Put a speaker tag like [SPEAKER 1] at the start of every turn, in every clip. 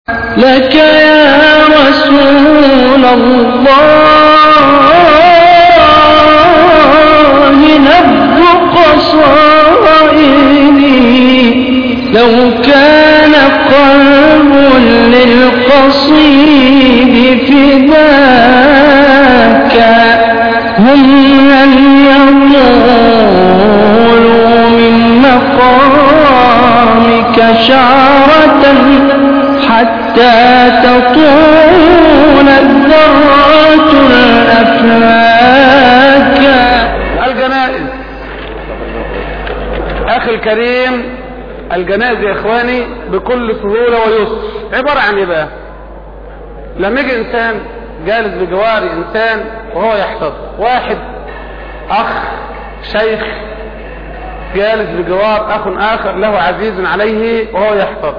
[SPEAKER 1] لك يا رسول الله نبض قصائدي لو كان قلب للقصيد فداك هم لن يطولوا من مقامك شعرة حتى تطول الذرات الأفلاك
[SPEAKER 2] الجنائز اخي الكريم الجنائز يا اخواني بكل سهولة ويسر عبارة عن ايه بقى لما يجي انسان جالس بجوار انسان وهو يحتضر واحد اخ شيخ جالس بجوار اخ اخر له عزيز عليه وهو يحتضر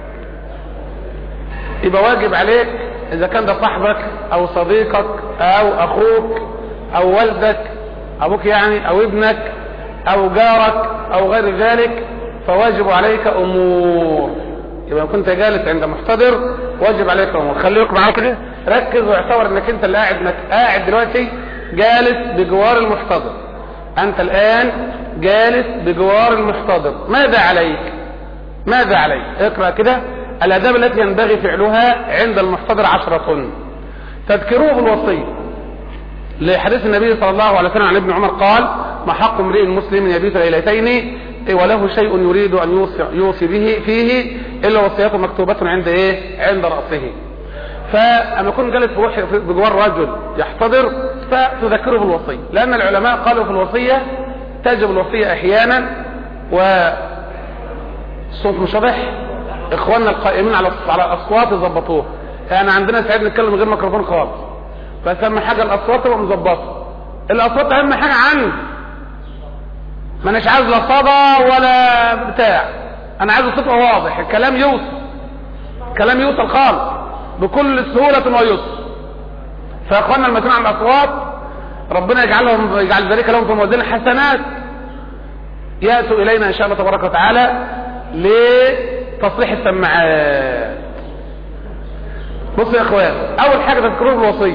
[SPEAKER 2] يبقى واجب عليك اذا كان ده صاحبك او صديقك او اخوك او والدك ابوك يعني او ابنك او جارك او غير ذلك فواجب عليك امور يبقى كنت جالس عند محتضر واجب عليك امور خليك معايا كده ركز واعتبر انك انت اللي قاعد مك... قاعد دلوقتي جالس بجوار المحتضر انت الان جالس بجوار المحتضر ماذا عليك ماذا عليك اقرا كده الاداب التي ينبغي فعلها عند المحتضر عشرة تذكروه بالوصيه لحديث النبي صلى الله عليه وسلم عن ابن عمر قال ما حق امرئ مسلم يبيت ليلتين وله شيء يريد ان يوصي, يوصي به فيه الا وصيته مكتوبه عند ايه عند راسه فاما يكون جالس بجوار رجل يحتضر فتذكره بالوصيه لان العلماء قالوا في الوصيه تجب الوصيه احيانا و الصوت مشابه اخواننا القائمين على على الاصوات يظبطوه يعني عندنا ساعات نتكلم من غير ميكروفون خالص بس اهم حاجه الاصوات تبقى مظبطه الاصوات اهم حاجه عندي ما اناش عايز لا صدى ولا بتاع انا عايز الصوت يبقى واضح الكلام يوصل الكلام يوصل خالص بكل سهوله ويسر فاخواننا المسؤولين عن الاصوات ربنا يجعلهم يجعل ذلك لهم في موازين الحسنات ياتوا الينا ان شاء الله تبارك وتعالى لتصليح السماعات بصوا يا اخوان اول حاجه تذكروه بالوصيه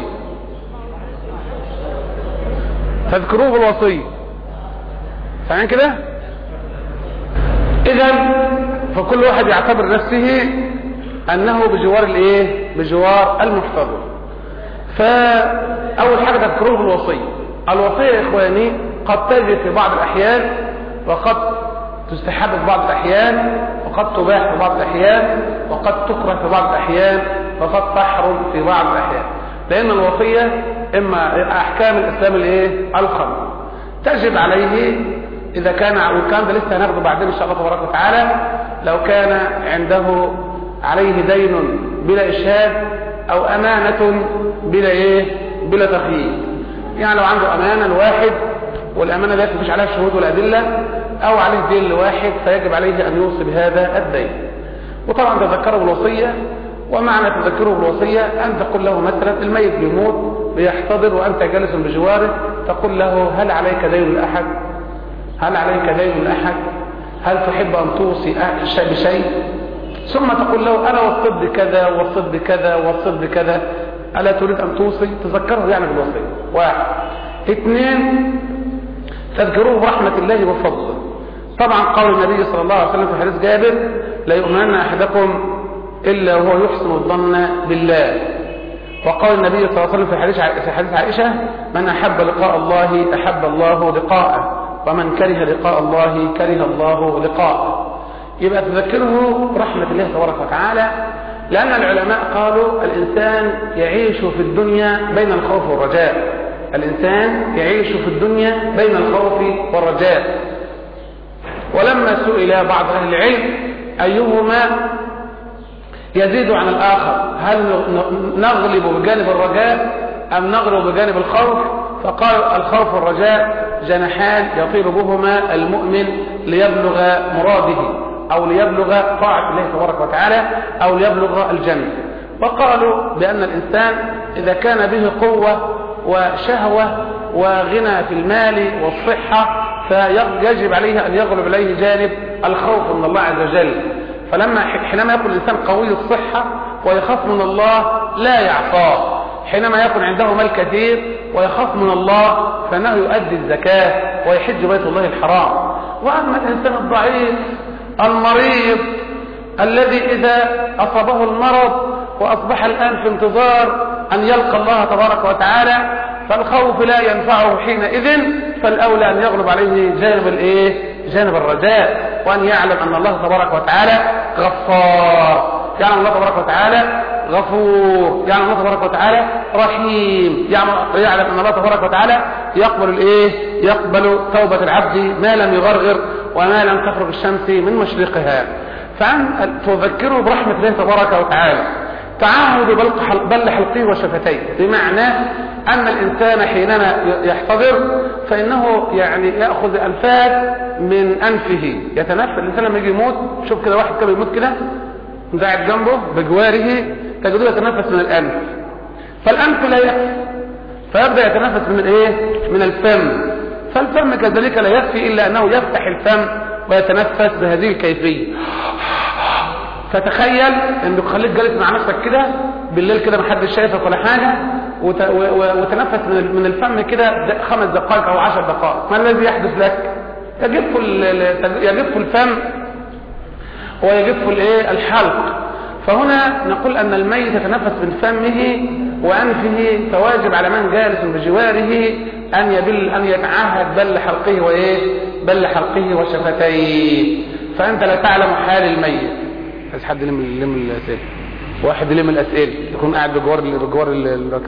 [SPEAKER 2] تذكروه بالوصيه سامعين كده اذا فكل واحد يعتبر نفسه انه بجوار الايه بجوار المحتضر فاول حاجه تذكروه بالوصيه الوصيه يا اخواني قد تجد في بعض الاحيان وقد تستحب في بعض الأحيان وقد تباح في بعض الأحيان وقد تكره في بعض الأحيان وقد تحرم في بعض الأحيان لأن الوصية إما أحكام الإسلام الإيه؟ الخمس تجب عليه إذا كان والكلام ده لسه هناخده بعدين إن شاء الله تبارك وتعالى لو كان عنده عليه دين بلا إشهاد أو أمانة بلا إيه؟ بلا تخييل يعني لو عنده أمانة لواحد والأمانة ديت مفيش عليها شهود ولا أدلة او عليه دين لواحد فيجب عليه ان يوصي بهذا الدين وطبعا تذكروا بالوصية ومعنى تذكره بالوصية ان تقول له مثلا الميت بيموت بيحتضر وانت جالس بجواره تقول له هل عليك دين لاحد هل عليك دين لاحد هل تحب ان توصي بشيء ثم تقول له انا وصيت بكذا ووصيت بكذا ووصيت بكذا الا تريد ان توصي تذكره يعني بالوصية واحد اثنين تذكروه برحمة الله وفضله طبعا قول النبي صلى الله عليه وسلم في حديث جابر لا يؤمنن احدكم الا وهو يحسن الظن بالله وقال النبي صلى الله عليه وسلم في حديث في حديث عائشه من احب لقاء الله احب الله لقاءه ومن كره لقاء الله كره الله لقاءه يبقى تذكره برحمه الله تبارك وتعالى لان العلماء قالوا الانسان يعيش في الدنيا بين الخوف والرجاء الانسان يعيش في الدنيا بين الخوف والرجاء ولما سئل بعض اهل العلم ايهما يزيد عن الاخر هل نغلب بجانب الرجاء ام نغلب بجانب الخوف فقال الخوف والرجاء جناحان يطير بهما المؤمن ليبلغ مراده او ليبلغ طاعه الله تبارك وتعالى او ليبلغ الجنه وقالوا بان الانسان اذا كان به قوه وشهوه وغنى في المال والصحه فيجب عليه أن يغلب عليه جانب الخوف من الله عز وجل فلما حينما يكون الإنسان قوي الصحة ويخاف من الله لا يعصاه حينما يكون عنده مال كثير ويخاف من الله فانه يؤدي الزكاة ويحج بيت الله الحرام واما الانسان الضعيف المريض الذي اذا اصابه المرض واصبح الان في انتظار ان يلقى الله تبارك وتعالى فالخوف لا ينفعه حينئذ فالاولى ان يغلب عليه جانب الايه جانب الرجاء وان يعلم ان الله تبارك وتعالى غفار يعلم الله تبارك وتعالى غفور يعلم الله تبارك وتعالى رحيم يعلم ان الله تبارك وتعالى يقبل الايه يقبل توبة العبد ما لم يغرغر وما لم تخرج الشمس من مشرقها فأن تذكره برحمة الله تبارك وتعالى تعهد بل حلقه وشفتيه بمعنى أن الإنسان حينما يحتضر فإنه يعني يأخذ أنفاس من أنفه يتنفس الإنسان لما يجي يموت شوف كده واحد كده يموت كده قاعد جنبه بجواره تجده يتنفس من الأنف فالأنف لا يكفي فيبدأ يتنفس من الايه من الفم فالفم كذلك لا يكفي إلا أنه يفتح الفم ويتنفس بهذه الكيفية فتخيل انه خليك جالس مع نفسك كده بالليل كده محدش شايفك ولا حاجة وت... و... وتنفس من من الفم كده خمس دقائق او عشر دقائق ما الذي يحدث لك يجف ال... يجف الفم ويجف الايه الحلق فهنا نقول ان الميت يتنفس من فمه وانفه فواجب على من جالس بجواره ان يبل ان يتعهد بل حلقه وايه بل حلقه وشفتيه فانت لا تعلم حال الميت عايز حد يلم يلم الاسئله واحد يلم الاسئله يكون قاعد بجوار بجوار المكتب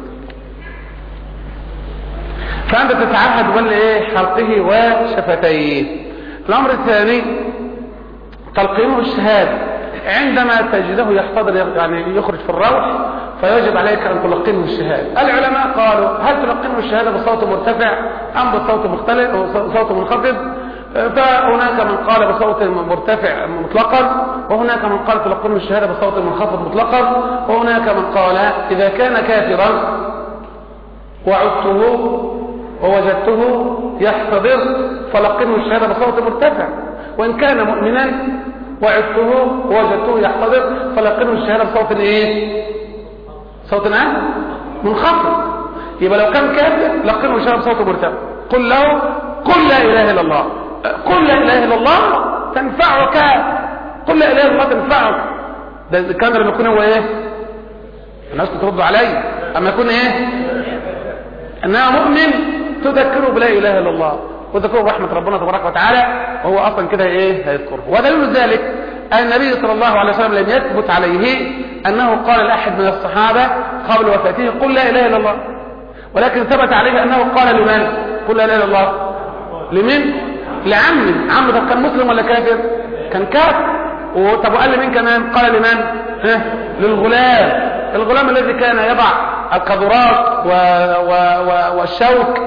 [SPEAKER 2] فانت تتعهد بل ايه حلقه وشفتيه الامر الثاني تلقينه الشهاده عندما تجده يحتضر يعني يخرج في الروح فيجب عليك ان تلقنه الشهاده العلماء قالوا هل تلقنه الشهاده بصوت مرتفع ام بصوت مختلف او صوت منخفض فهناك من قال بصوت مرتفع مطلقا وهناك من قال تلقنه الشهاده بصوت منخفض مطلقا وهناك من قال اذا كان كافرا وعدته ووجدته يحتضر فلقنه الشهاده بصوت مرتفع وان كان مؤمنا وعدته ووجدته يحتضر فلقنه الشهاده بصوت ايه صوت عام منخفض يبقى لو كان كافر لقنه الشهاده بصوت مرتفع قل له قل لا اله الا الله قل لا اله الا الله تنفعك قل لا اله الا الله تنفعك ده كان لما يكون هو ايه الناس ترد علي اما يكون ايه انها مؤمن تذكره بلا اله الا الله وذكره رحمة ربنا تبارك وتعالى وهو أصلا كده إيه هيذكره ودليل ذلك أن النبي صلى الله عليه وسلم لم يثبت عليه أنه قال لأحد من الصحابة قبل وفاته قل لا إله إلا الله ولكن ثبت عليه أنه قال لمن قل لا إله إلا الله لمن لعمه عمه طب كان مسلم ولا كافر كان كافر طب وقال لمين كمان قال لمن ها للغلام الغلام الذي كان يضع القذرات و... و... و... والشوك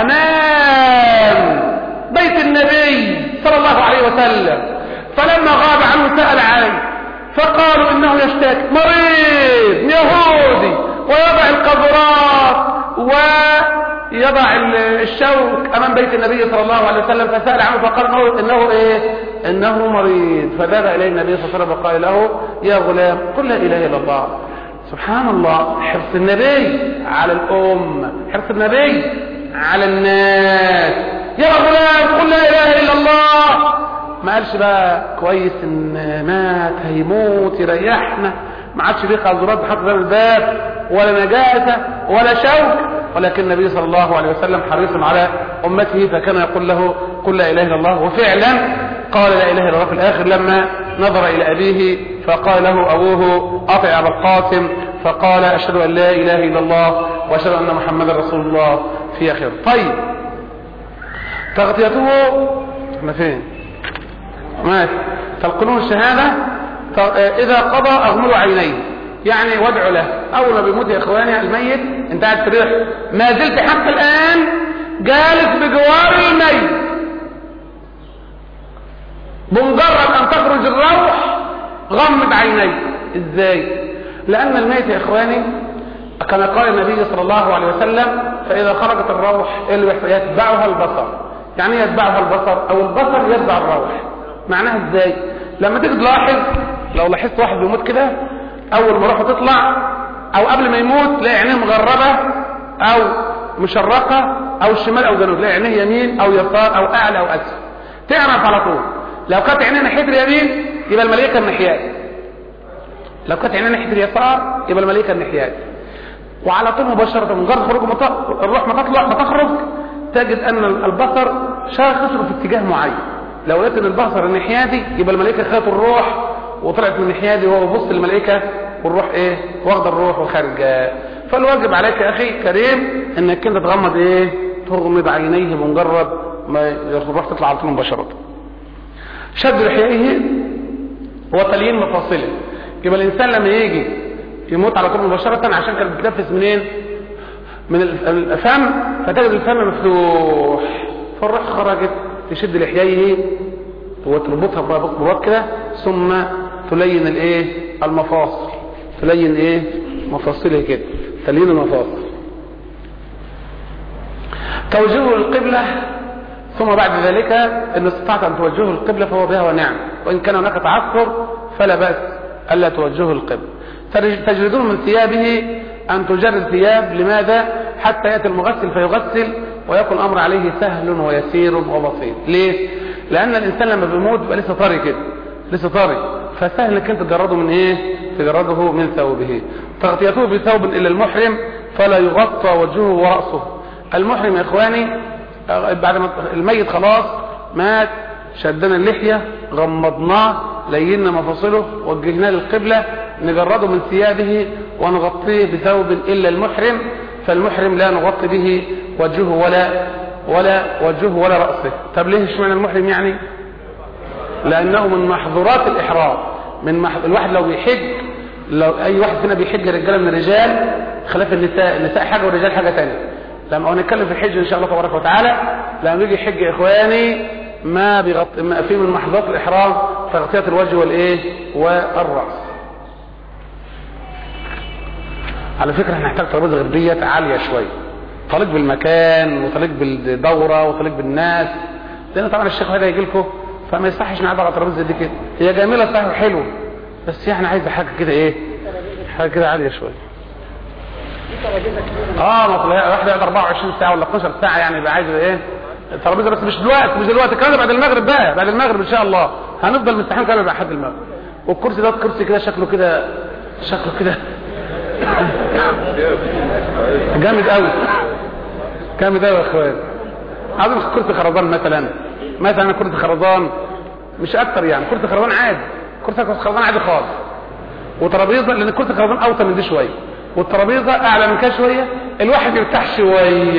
[SPEAKER 2] امام بيت النبي صلى الله عليه وسلم فلما غاب عنه سأل عنه فقالوا انه يشتكي مريض يهودي ويضع القذرات ويضع الشوك امام بيت النبي صلى الله عليه وسلم فسأل عنه فقال انه, إنه ايه انه مريض فذهب اليه النبي صلى الله عليه وسلم وقال له يا غلام قل لا اله الا الله سبحان الله حرص النبي على الأم حرص النبي على الناس يا غلام قل لا إله إلا الله ما قالش بقى كويس ان مات هيموت يريحنا ما عادش ليه قذرات بحط باب الباب ولا نجاسة ولا شوك ولكن النبي صلى الله عليه وسلم حريص على أمته فكان يقول له قل لا إله إلا الله وفعلا قال لا إله إلا الله في الآخر لما نظر إلى أبيه فقال له أبوه أطع أبا القاسم فقال أشهد أن لا إله إلا الله وأشهد أن محمدا رسول الله في آخر طيب تغطيته احنا فين ماشي تلقنون الشهادة إذا قضى أغمضوا عينيه يعني وادعوا له أول ما بيموت يا إخواني الميت أنت قاعد تريح ما زلت حتى الآن جالس بجوار الميت بمجرد أن تخرج الروح غمض عينيك إزاي لأن الميت يا إخواني كما قال النبي صلى الله عليه وسلم فإذا خرجت الروح اللي يتبعها البصر يعني يتبعها البصر أو البصر يتبع الروح معناها إزاي لما تيجي تلاحظ لو لاحظت واحد بيموت كده اول ما روحه تطلع او قبل ما يموت تلاقي عينيه مغربه او مشرقه او شمال او جنوب تلاقي عينيه يمين او يسار او اعلى او اسفل تعرف على طول لو كانت عينيه ناحيه اليمين يبقى الملائكه الناحيات لو كانت عينيه ناحيه اليسار يبقى الملائكه الناحيات وعلى طول مباشره مجرد خروج ما ت- الروح ما تطلع ما تخرج تجد ان البصر شاخص في اتجاه معين لو لقيت ان البصر الناحيه دي يبقى الملائكه خدت الروح وطلعت من الناحيه دي وهو بص للملائكه والروح ايه واخده الروح وخارجه فالواجب عليك يا اخي كريم انك انت تغمض ايه تغمض عينيه بمجرد ما الروح تطلع على طول مباشره شد لحيائه وتليين مفاصله يبقى الانسان لما يجي يموت على طول مباشره عشان كان بيتنفس منين من ال- الفم فتجد الفم مفتوح فالروح خرجت تشد لحيائه وتربطها برباط برباط كده ثم تلين الايه المفاصل تلين ايه مفاصله كده تلين المفاصل توجهه للقبلة ثم بعد ذلك ان استطعت ان توجهه القبلة فهو بها ونعم وان كان هناك تعثر فلا بأس الا توجهه القبلة تج- تجردون من ثيابه ان تجرد ثياب لماذا حتى ياتي المغسل فيغسل ويكون الامر عليه سهل ويسير وبسيط ليه لان الانسان لما بيموت بيبقى لسه طري كده لسه طري فسهل انك انت تجرده من ايه تجرده من ثوبه تغطيته بثوب الى المحرم فلا يغطى وجهه وراسه المحرم يا اخواني آه، بعد ما الميت خلاص مات شدنا اللحية غمضناه لينا مفاصله وجهناه للقبلة نجرده من ثيابه ونغطيه بثوب إلا المحرم فالمحرم لا نغطي به وجهه ولا ولا وجهه ولا رأسه طب ليه اشمعنى المحرم يعني لأنه من محظورات الإحرام من مح... الواحد لو بيحج لو أي واحد فينا بيحج رجالة من الرجال خلاف النساء النساء حاجة والرجال حاجة تانية لما هنتكلم في الحج ان شاء الله تبارك وتعالى لما يجي يحج يا اخواني ما بيغط... ما في من محظورات الاحرام تغطيه الوجه والايه والراس على فكره احنا نحتاج ترابيزه غير ديت عاليه شويه تليق بالمكان وتليق بالدوره وتليق بالناس لان طبعا الشيخ هذا يجي لكم فما يصحش نقعد على ترابيزه دي كده هي جميله صحيح وحلوه بس يعني عايزه حاجه كده ايه حاجه كده عاليه شويه اه ما طلع واحد يقعد 24 ساعه ولا 12 ساعه يعني يبقى عايز ايه الترابيزه بس مش دلوقتي مش دلوقتي الكلام ده بعد المغرب بقى بعد المغرب ان شاء الله هنفضل مستحيل كده لحد المغرب والكرسي ده كرسي كده شكله كده شكله كده جامد قوي جامد قوي يا اخوان عايزين كرسي خرزان مثلا مثلا كرسي خرزان مش اكتر يعني كرسي خرزان عادي كرسي خرزان عادي خالص وترابيزه لان كرسي خرزان اوطى من دي شويه والترابيزه اعلى من كده شويه الواحد يرتاح شويه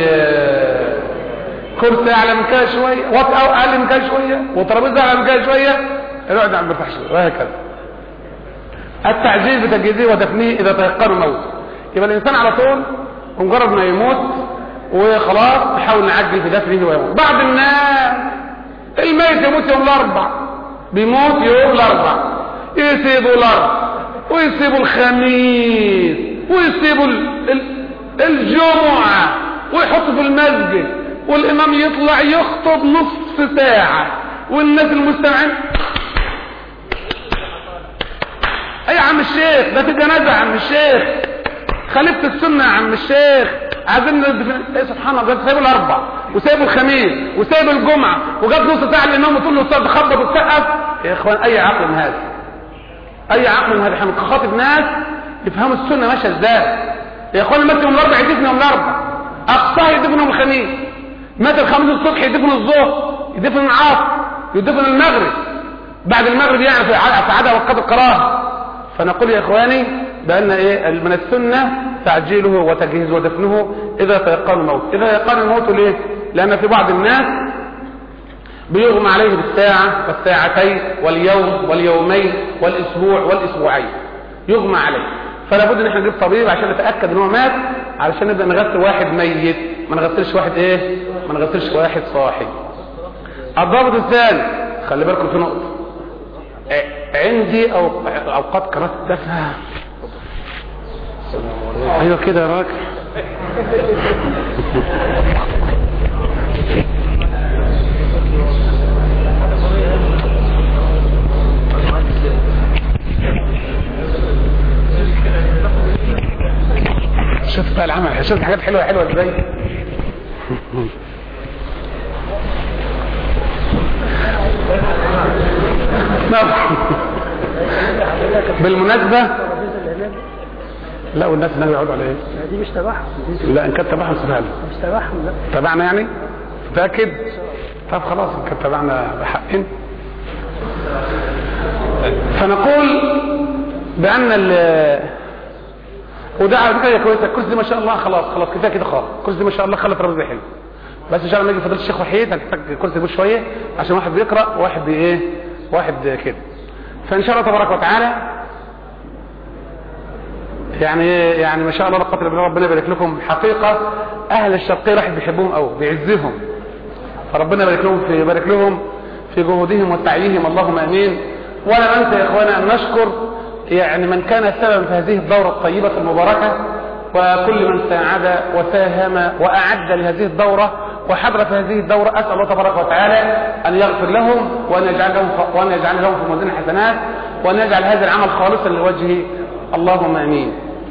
[SPEAKER 2] كرسي اعلى من كده شويه وات او اقل من كده شويه وترابيزه اعلى من كده شويه الواحد عم بيرتاح شويه وهكذا التعجيل بتجهيزه ودفنه اذا تيقن موت يبقى الانسان على طول بمجرد ما يموت وخلاص نحاول نعجل في دفنه ويموت بعض الناس الميت يموت يوم الاربع بيموت يوم الاربع يسيبوا الاربع ويسيبوا الخميس ويسيبوا ال- ال- الجمعة ويحطوا في المسجد والامام يطلع يخطب نصف ساعة والناس المستمعين اي يا عم الشيخ ده في جنازة يا عم الشيخ خليفة السنة يا عم الشيخ عايزين ندفن- ايه سبحان الله ده سايب الاربع وسايب الخميس وسايب الجمعة وجاب نص ساعة الامام وتقول له استاذ تخبط وتسقف يا اخوان اي عقل من هذا اي عقل من هذا احنا خاطب ناس يفهموا السنة ماشية ازاي يا اخوان مات يوم الاربع يدفن يوم الاربع اقصاه يدفن يوم الخميس مات الخميس الصبح يدفن الظهر يدفن العصر يدفن المغرب بعد المغرب يعني في ع- في عدا وقت القراءة فنقول يا اخواني بان ايه من السنة تعجيله وتجهيزه ودفنه اذا تيقن الموت اذا يقن الموت ليه لان في بعض الناس بيغمى عليه بالساعة والساعتين واليوم واليومين والاسبوع والاسبوعين يغمى عليه فلا بد ان احنا نجيب طبيب عشان نتاكد ان هو مات علشان نبدا نغسل واحد ميت ما نغسلش واحد ايه ما نغسلش واحد صاحي الضابط الثاني خلي بالكم في نقطه ع- عندي أو اوقات كرات الدفع ايوه كده يا راجل شوف بقى العمل شوف حاجات حلوه حلوه ازاي نعم. بالمناسبة لا والناس هناك يقعدوا على ايه؟
[SPEAKER 3] دي مش تبعهم
[SPEAKER 2] لا ان كانت تبعهم سبحان
[SPEAKER 3] مش تبعهم لا
[SPEAKER 2] تبعنا يعني؟ متأكد؟ طب خلاص ان كانت تبعنا بحق فنقول بأن ال وده على فكره يا كويسه الكرسي دي ما شاء الله خلاص خلاص كفايه كده خالص الكرسي دي ما شاء الله خلت رمزي حلو بس ان شاء الله لما يجي فضيله الشيخ وحيد هنحتاج كرسي بوش شويه عشان واحد بيقرا وواحد بي ايه واحد كده فان شاء الله تبارك وتعالى يعني يعني ما شاء الله لا قدر بالله ربنا يبارك لكم حقيقه اهل الشرقيه الواحد بيحبهم قوي بيعزهم فربنا يبارك لهم في يبارك لهم في جهودهم وسعيهم اللهم امين ولا ننسى يا اخوانا ان نشكر يعني من كان سببا في هذه الدوره الطيبه المباركه وكل من ساعد وساهم واعد لهذه الدوره وحضر في هذه الدوره اسال الله تبارك وتعالى ان يغفر لهم وان يجعل لهم وان يجعل لهم في موازين الحسنات وان يجعل هذا العمل خالصا لوجهه اللهم امين.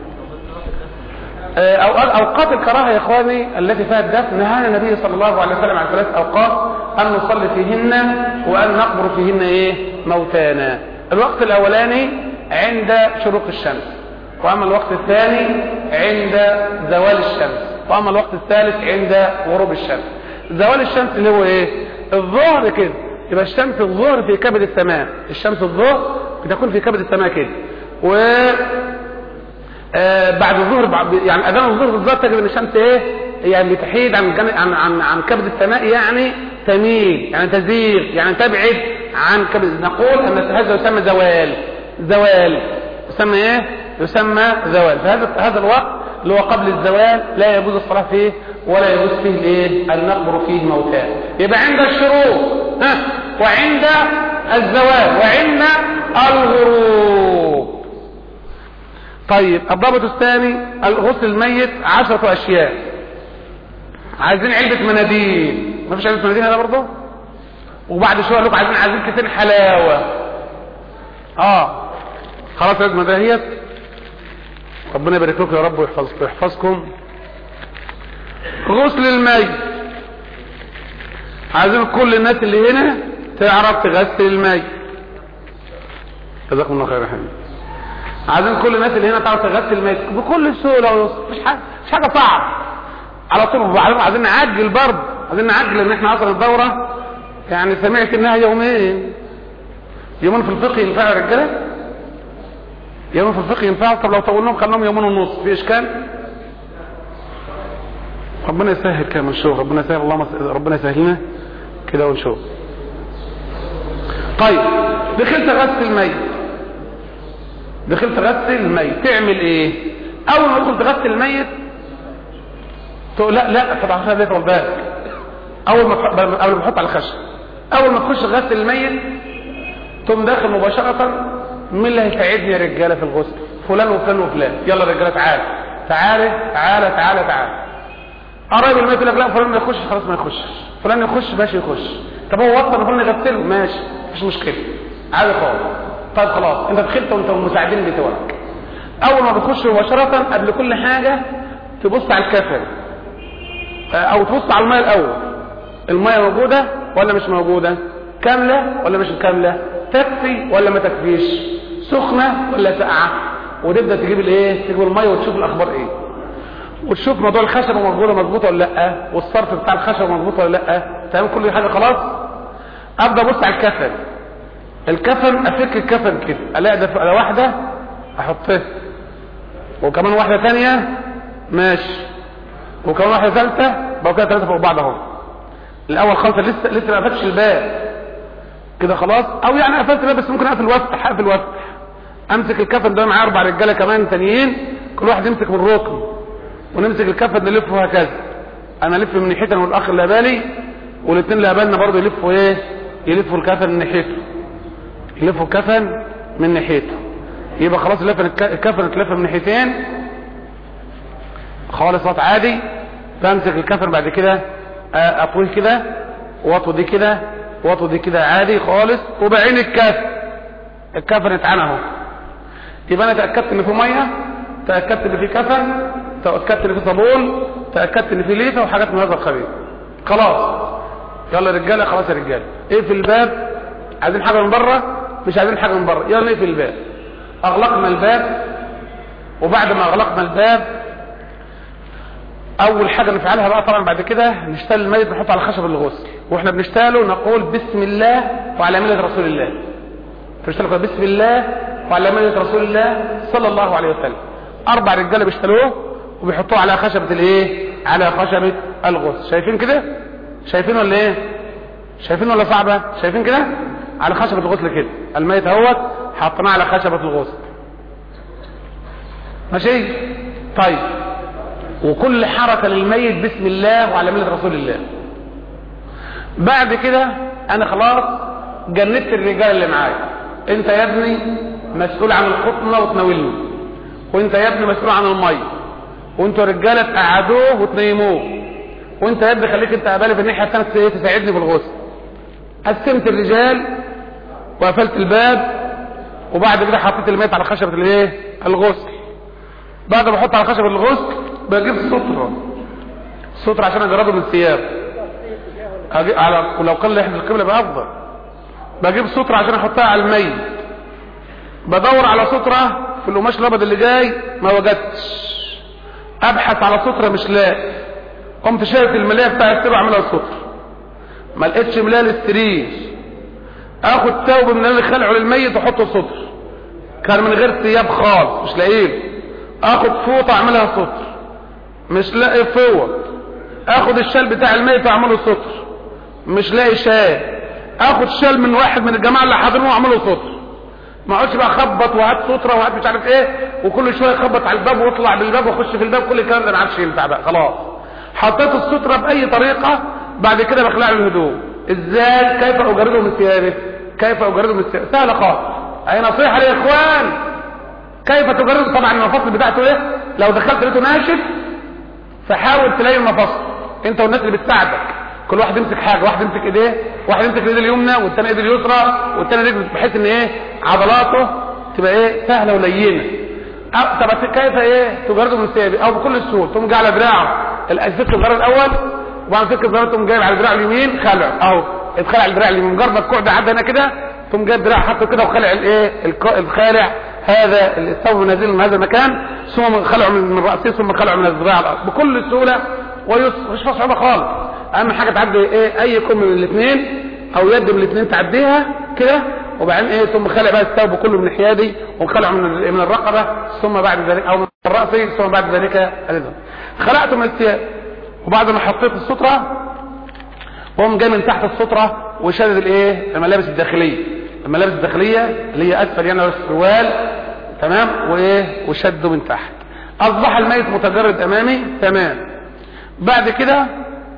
[SPEAKER 2] أو اوقات الكراهه يا اخواني التي فيها الدفن نهانا النبي صلى الله عليه وسلم عن ثلاث اوقات ان نصلي فيهن وان نقبر فيهن ايه موتانا الوقت الاولاني عند شروق الشمس واما الوقت الثاني عند زوال الشمس واما الوقت الثالث عند غروب الشمس زوال الشمس اللي هو ايه الظهر كده يبقى الشمس الظهر في كبد السماء الشمس الظهر بتكون في كبد السماء كده و آه بعد الظهر بعد يعني اذان الظهر بالظبط تجد ان الشمس ايه يعني بتحيد عن عن عن, عن كبد السماء يعني تميل يعني تزيغ يعني تبعد عن كبد نقول ان هذا يسمى زوال زوال يسمى ايه يسمى زوال فهذا هذا الوقت اللي هو قبل الزوال لا يجوز الصلاه فيه ولا يجوز فيه الايه ان نقبر فيه موتى يبقى عند الشروق ها وعند الزوال وعند الغروب طيب الضابط الثاني غسل الميت عشرة اشياء عايزين علبة مناديل ما فيش علبة مناديل هنا برضه وبعد شوية لكم عايزين عايزين كتير حلاوة اه خلاص يا دهيت ربنا يبارك لكم يا رب ويحفظكم ويحفظكم غسل الميت عايزين كل الناس اللي هنا تعرف تغسل الميت جزاكم الله خير يا حبيبي عايزين كل الناس اللي هنا تعرف تغسل الميت بكل سهوله ويسر مش حاجه مش حاجه صعبه على طول وبعدين عايزين نعجل برضه عايزين نعجل ان احنا اصلا الدوره يعني سمعت انها يومين يومين في الفقه ينفع يا رجاله يومين في الفقه ينفع طب لو طولناهم خليهم يومين ونص في اشكال ربنا يسهل كده نشوف ربنا يسهل اللهم ربنا يسهل لنا كده ونشوف طيب دخلت غسل الميت دخلت غسل الميت تعمل ايه اول ما تدخل تغسل الميت تقول لا لا طبعا خلي بالك بالك اول ما قبل ما تحط على الخشب اول ما تخش غسل الميت تقوم داخل مباشره مين اللي هيساعدني يا رجاله في الغسل فلان وفلان وفلان يلا يا رجاله تعالى تعالى تعالى تعالى تعالى قرايب الميت يقول لك لا فلان ما يخش خلاص ما يخش فلان يخش ماشي يخش طب هو وصل فلان يغسله ماشي مفيش مشكله عادي خالص طيب خلاص انت دخلت وانت المساعدين بتوعك اول ما بتخش مباشره قبل كل حاجه تبص على الكفن او تبص على الميه الاول الميه موجوده ولا مش موجوده كامله ولا مش كامله تكفي ولا ما تكفيش سخنه ولا ساقعه وتبدا تجيب الايه تجيب الميه وتشوف الاخبار ايه وتشوف موضوع الخشبه مظبوطه مظبوطه ولا لا والصرف بتاع الخشبه مظبوط ولا لا تمام كل حاجه خلاص ابدا ابص على الكفن الكفن افك الكفن كده الاقي ده على واحده احطها وكمان واحده ثانيه ماشي وكمان واحده ثالثه بقى كده ثلاثه فوق بعض اهو الاول خالص لسه لسه ما قفلتش الباب كده خلاص او يعني قفلت الباب بس ممكن اقفل وافتح اقفل وافتح امسك الكفن ده معايا اربع رجاله كمان تانيين كل واحد يمسك من ركن ونمسك الكفن نلفه هكذا انا الف من ناحيتنا والاخ اللي بالي والاثنين اللي بالنا برضه يلفوا ايه يلفوا الكفن من ناحيته يلفوا الكفن من ناحيته يبقى خلاص لف الكفن اتلف من ناحيتين خالص وقت عادي بمسك الكفن بعد كده اطويه كده واطوي دي كده واطوي دي كده عادي خالص وبعين الكفن الكفن اتعنى اهو يبقى انا تاكدت ان في ميه تاكدت ان في كفن تاكدت ان في صابون تاكدت ان في ليفه وحاجات من هذا القبيل خلاص يلا يا رجاله خلاص يا رجاله اقفل الباب عايزين حاجه من بره مش عايزين حاجه من بره يلا نقفل الباب اغلقنا الباب وبعد ما اغلقنا الباب اول حاجه نفعلها بقى طبعا بعد كده نشتغل الميت نحطه على خشب الغسل واحنا بنشتغله نقول بسم الله وعلى مله رسول الله فنشتغل كده بسم الله وعلى مله رسول الله صلى الله عليه وسلم اربع رجاله بيشتغلوه وبيحطوه على خشبه الايه على خشبه الغسل شايفين كده شايفين ولا ايه شايفين ولا صعبه شايفين كده على خشبه الغسل كده الميت اهوت حطيناه على خشبه الغسل ماشي طيب وكل حركة للميت بسم الله وعلى ملة رسول الله بعد كده انا خلاص جندت الرجال اللي معايا انت يا ابني مسؤول عن القطنة وتناولني وانت يا ابني مسؤول عن المية وانتوا رجالة تقعدوه وتنيموه وانت يا ابني خليك انت قبالي في الناحية الثانية تساعدني في الغسل قسمت الرجال وقفلت الباب وبعد كده حطيت الميت على خشبة الايه الغسل بعد ما احط على خشبة الغسل بجيب سترة سترة عشان اجرده من الثياب أجي- على ولو كان لحم القبلة بقى افضل بجيب سترة عشان احطها على الميت بدور على سترة في القماش الابيض اللي جاي ما وجدتش ابحث على سترة مش لاقي قمت شايف الملاية بتاع السرير اعملها سترة ما لقيتش ملاية للسرير اخد ثوب من اللي خلعه للميت واحطه ستر كان من غير ثياب خالص مش لاقيه اخد فوطه اعملها ستر مش لاقي فوط اخد الشال بتاع الميت واعمله ستر مش لاقي شال اخد شال من واحد من الجماعه اللي حاضرين واعمله ستر ما اقعدش بقى اخبط وهات ستره وهات مش عارف ايه وكل شويه اخبط على الباب واطلع بالباب واخش في الباب كل الكلام ده ما عادش ينفع بقى خلاص حطيت الستره باي طريقه بعد كده بخلع له الهدوم ازاي كيف اجرده من ثيابه كيف اجرده من ثيابه سهله خالص اي نصيحه يا اخوان كيف تجرد طبعا المفاصل بتاعته ايه لو دخلت لقيته ناشف فحاول تلاقي المفاصل انت والناس اللي بتساعدك كل واحد يمسك حاجه واحد يمسك ايديه واحد يمسك الايد اليمنى والتاني ايد اليسرى والتاني رجل بحيث ان ايه عضلاته تبقى ايه سهله ولينه أو طب كيف ايه تجرده من ثيابه او بكل السهول تقوم جاي على دراعه الاسفك الظهر الاول وبعد فك الظهر تقوم جايب على دراعه اليمين خلع اهو اتخلع الدراع اليمين مجرد ما الكوع ده عدى هنا كده تقوم جايب دراع حاطه كده وخلع الايه الك- الخالع هذا الثوب نازل من هذا المكان ثم خلعه من من راسه ثم خلعه من الذراع الارض بكل سهوله ويسر مش فيها صعوبه خالص اهم حاجه تعدي ايه اي كم من الاثنين او يد من الاثنين تعديها كده وبعدين ايه ثم خلع بقى الثوب كله من الحيادي وخلعه من ال- من الرقبه ثم بعد ذلك او من الراس ثم بعد ذلك الإذن. خلعته من الثياب وبعد ما حطيت الستره قوم جاي من تحت السترة وشدد الايه الملابس الداخلية الملابس الداخلية اللي هي اسفل يعني السروال تمام وايه وشده من تحت اصبح الميت متجرد امامي تمام بعد كده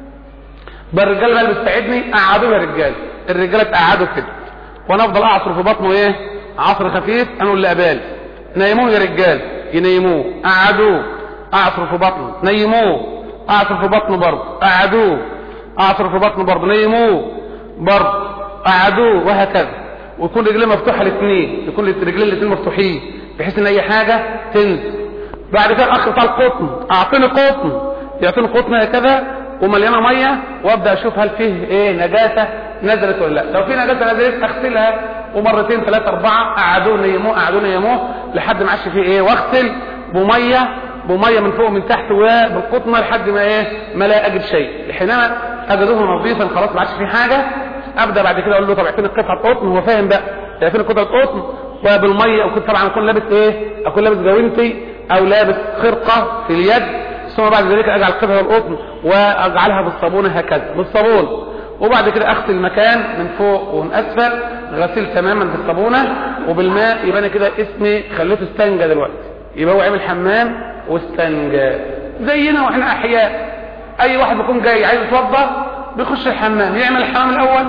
[SPEAKER 2] بقى الرجاله بقى اللي بتساعدني قعدوه يا رجاله الرجاله اتقعدوا كده وانا افضل اعصر في بطنه ايه عصر خفيف انا اللي قبالي نيموه يا رجال ينيموه قعدوه اعصر في بطنه نيموه اعصر في بطنه برضه قعدوه اعصر في بطنه برضه نيموه برضه قعدوه وهكذا ويكون رجليه مفتوحه الاثنين يكون رجلين الاثنين مفتوحين بحيث ان اي حاجه تنزل بعد كده الاخ بتاع القطن اعطيني قطن يعطيني قطن هكذا ومليانه ميه وابدا اشوف هل فيه ايه نجاسه نزلت ولا لا لو في نجاسه نزلت اغسلها ومرتين ثلاثه اربعه قعدوه نيموه قعدوه نيموه لحد ما عادش فيه ايه واغسل بميه بميه من فوق ومن تحت وبالقطنه لحد ما ايه ما لا اجد شيء حينما اجدوه نظيفا خلاص ما عادش فيه حاجه ابدا بعد كده اقول له طب اعطيني قطعه قطن هو فاهم بقى اعطيني قطعه قطن وبالميه وكنت طبعا اكون لابس ايه اكون لابس جوانتي او لابس خرقه في اليد ثم بعد ذلك اجعل قطعه القطن واجعلها بالصابونه هكذا بالصابون وبعد كده اغسل المكان من فوق ومن اسفل غسيل تماما بالصابونه وبالماء يبقى انا كده اسمي خليته استنجى دلوقتي يبقى هو عمل حمام واستنجى زينا واحنا احياء اي واحد بيكون جاي عايز يتوضا بيخش الحمام يعمل الحمام الاول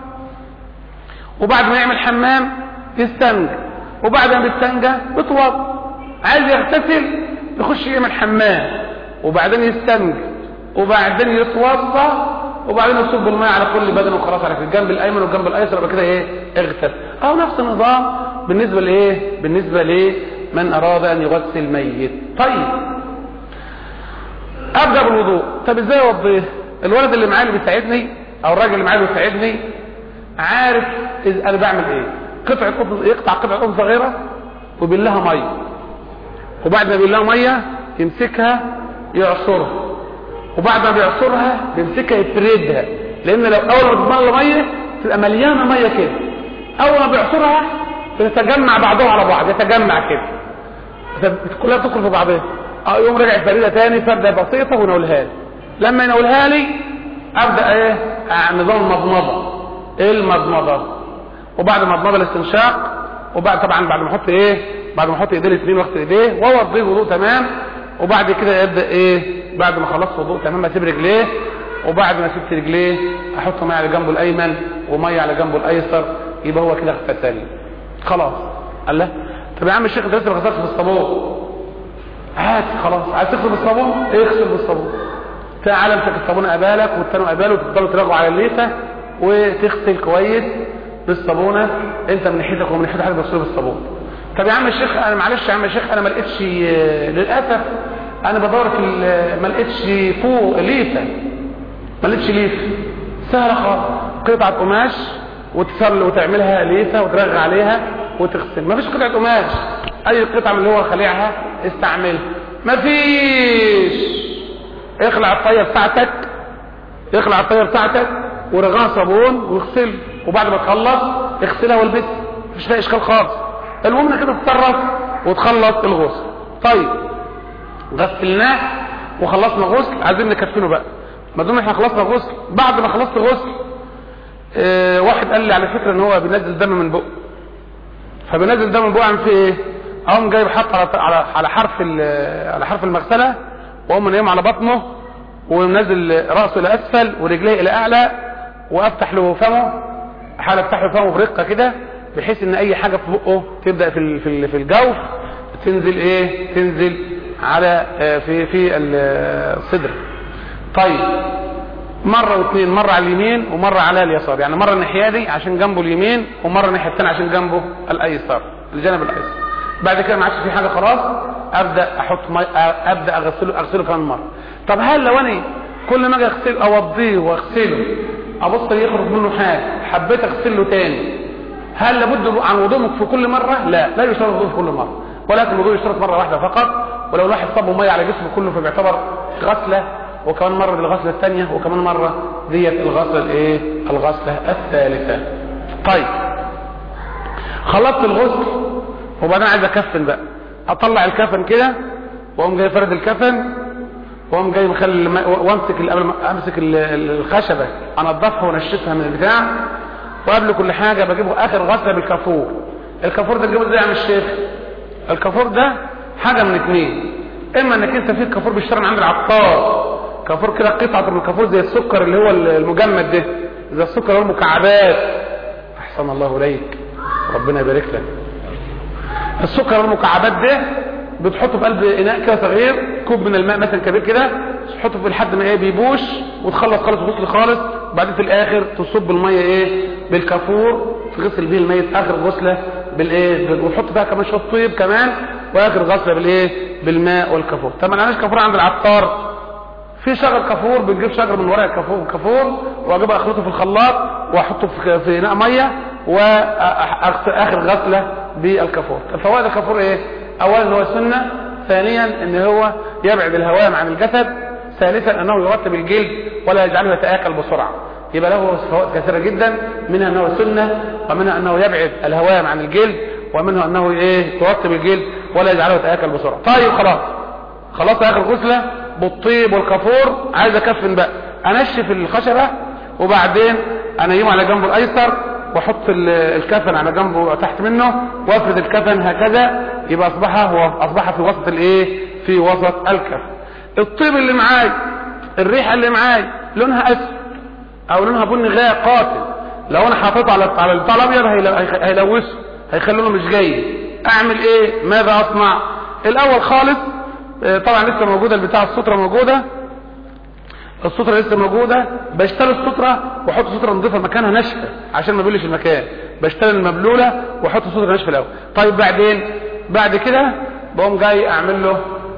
[SPEAKER 2] وبعد ما يعمل حمام يستنجى وبعد ما بيستنجى بيتوضا عايز يغتسل يخش يعمل حمام وبعدين يستنجى وبعدين يتوضا وبعدين يصب الماء على كل بدن وخلاص على الجنب الايمن والجنب الايسر يبقى كده ايه اغتسل او نفس النظام بالنسبه لايه بالنسبه لمن اراد ان يغسل ميت طيب ابدا بالوضوء طب ازاي اوضيه الولد اللي معايا اللي بيساعدني او الراجل اللي معايا اللي بيساعدني عارف إز انا بعمل ايه قطعه قطن يقطع قطعه قطن صغيره وبيلها ميه وبعد ما بيلها ميه يمسكها يعصرها وبعد ما بيعصرها بيمسكها يفردها لان لو اول ما تتملى ميه تبقى مليانه ميه كده اول ما بيعصرها بتتجمع بعضها على بعض يتجمع كده كلها بتدخل في بعضها اه يقوم راجع فريده تاني فرده بسيطه ونقولها لي لما ينولها لي ابدا ايه آه، نظام المضمضه ايه المضمضه وبعد المضمضه الاستنشاق وبعد طبعا بعد ما احط ايه بعد ما احط ايديه الاثنين واغسل ايديه واوضيه وضوء تمام وبعد كده يبدا ايه بعد ما خلصت وضوء تمام اسيب رجليه وبعد ما سبت رجليه احط ميه على جنبه الايمن وميه على جنبه الايسر يبقى هو كده غسل خلاص قال له طب يا عم الشيخ انت لسه ما غسلتش بالصابون هات خلاص عايز تغسل بالصابون اغسل بالصابون تعال امسك الصابون قبالك والتاني قباله وتفضلوا تراجعوا على الليفه وتغسل كويس بالصابونه انت من ناحيتك ومن ناحيه حد بتصير بالصابون طب يا عم الشيخ انا معلش يا عم الشيخ انا ما لقيتش للاسف انا بدور في ال- ما لقيتش فوق ليفه ما لقيتش ليفه سهله خالص قطعه قماش وتصل وتعملها ليفه وترغي عليها وتغسل ما فيش قطعه قماش اي قطعه من اللي هو خليعها استعملها ما فيش اخلع الطيه بتاعتك اخلع الطيه بتاعتك ورغاها صابون واغسل وبعد ما تخلص اغسلها والبسها مفيش فيها اشكال خالص المهم انك كده تتصرف وتخلص الغسل طيب غسلناه وخلصنا غسل عايزين نكفنه بقى ما دام احنا خلصنا غسل بعد ما خلصت غسل اه واحد قال لي على فكره ان هو بينزل دم من بقه فبينزل دم من بقه عامل فيه ايه اقوم جايب حط على على على حرف ال- على حرف المغسله واقوم نايم على بطنه ومنزل راسه الى اسفل ورجليه الى اعلى وافتح له فمه احاول افتح له فمه برقه كده بحيث ان اي حاجه في بقه تبدا في ال- في ال- في الجوف تنزل ايه تنزل على آه، في في ال- الصدر طيب مرة واثنين مرة على اليمين ومرة على اليسار يعني مرة الناحية دي عشان جنبه اليمين ومرة الناحية الثانية عشان جنبه الايسر الجانب الايسر بعد كده ما عادش في حاجة خلاص ابدا احط مي... ابدا اغسله اغسله كمان مرة طب هل لو انا كل ما اجي اغسله اوضيه واغسله ابص يخرج منه حاجة حبيت اغسله تاني هل لابد عن وضوء في كل مرة لا لا يشترط الوضوء في كل مرة ولكن الوضوء يشترط مرة واحدة فقط ولو الواحد صب مية على جسمه كله فبيعتبر غسلة وكمان مرة دي الغسلة الثانية وكمان مرة ديت الغسلة الايه الغسلة الثالثة طيب خلصت الغسل وبعدين عايز اكفن بقى اطلع الكفن كده واقوم جاي فرد الكفن واقوم جاي مخلي الم- وامسك ال- قبل ما امسك ال- ال- الخشبه انضفها وانشفها من البتاع وقبل كل حاجه بجيبه اخر غسله بالكافور الكافور ده تجيبه ازاي يا عم الشيخ الكافور ده حاجه من اتنين اما انك انت في كافور بيشتري من عند العطار كافور كده قطعه من الكافور زي السكر اللي هو المجمد ده زي السكر اللي هو المكعبات احسن الله اليك ربنا يبارك لك السكر المكعبات ده بتحطه في قلب اناء كده صغير كوب من الماء مثلا كبير كده تحطه في لحد ما ايه بيبوش وتخلص خالص وتغسل خالص وبعدين في الاخر تصب الميه ايه بالكافور تغسل بيه الميت اخر غسله بالايه بال- وتحط فيها كمان شويه طيب كمان واخر غسله بالايه بالماء والكافور طب ما لقيناش كافور عند العطار في شجر كافور بنجيب شجر من ورق الكافور كافور واجيب اخلطه في الخلاط واحطه في في اناء ميه واخر غسله بالكافور فوائد الكافور ايه اولا هو سنه ثانيا ان هو يبعد الهوام عن الجسد ثالثا انه يرطب الجلد ولا يجعله يتاكل بسرعه يبقى له فوائد كثيره جدا منها انه سنه ومنها انه يبعد الهوام عن الجلد ومنها انه ايه يرطب الجلد ولا يجعله يتاكل بسرعه طيب خلاص خلاص اخر غسله بالطيب والكافور عايز اكفن بقى انشف الخشبه وبعدين انيمه على جنبه الايسر واحط ال- الكفن على جنبه تحت منه وافرد الكفن هكذا يبقى اصبح هو اصبح في وسط الايه في وسط الكفن الطيب اللي معاي الريحه اللي معاي لونها اسود او لونها بني غاء قاتل لو انا حاططه على على البتاع الابيض هيلو- هيخ- هيلوثه هيخلي لونه مش جيد اعمل ايه ماذا اصنع الاول خالص آه، طبعا لسه موجوده البتاع الستره موجوده الستره لسه موجوده بشتري الستره واحط ستره نظيفه مكانها ناشفه عشان ما يبلش المكان بشتري المبلوله واحط ستره ناشفه الاول طيب بعدين بعد كده بقوم جاي اعمل له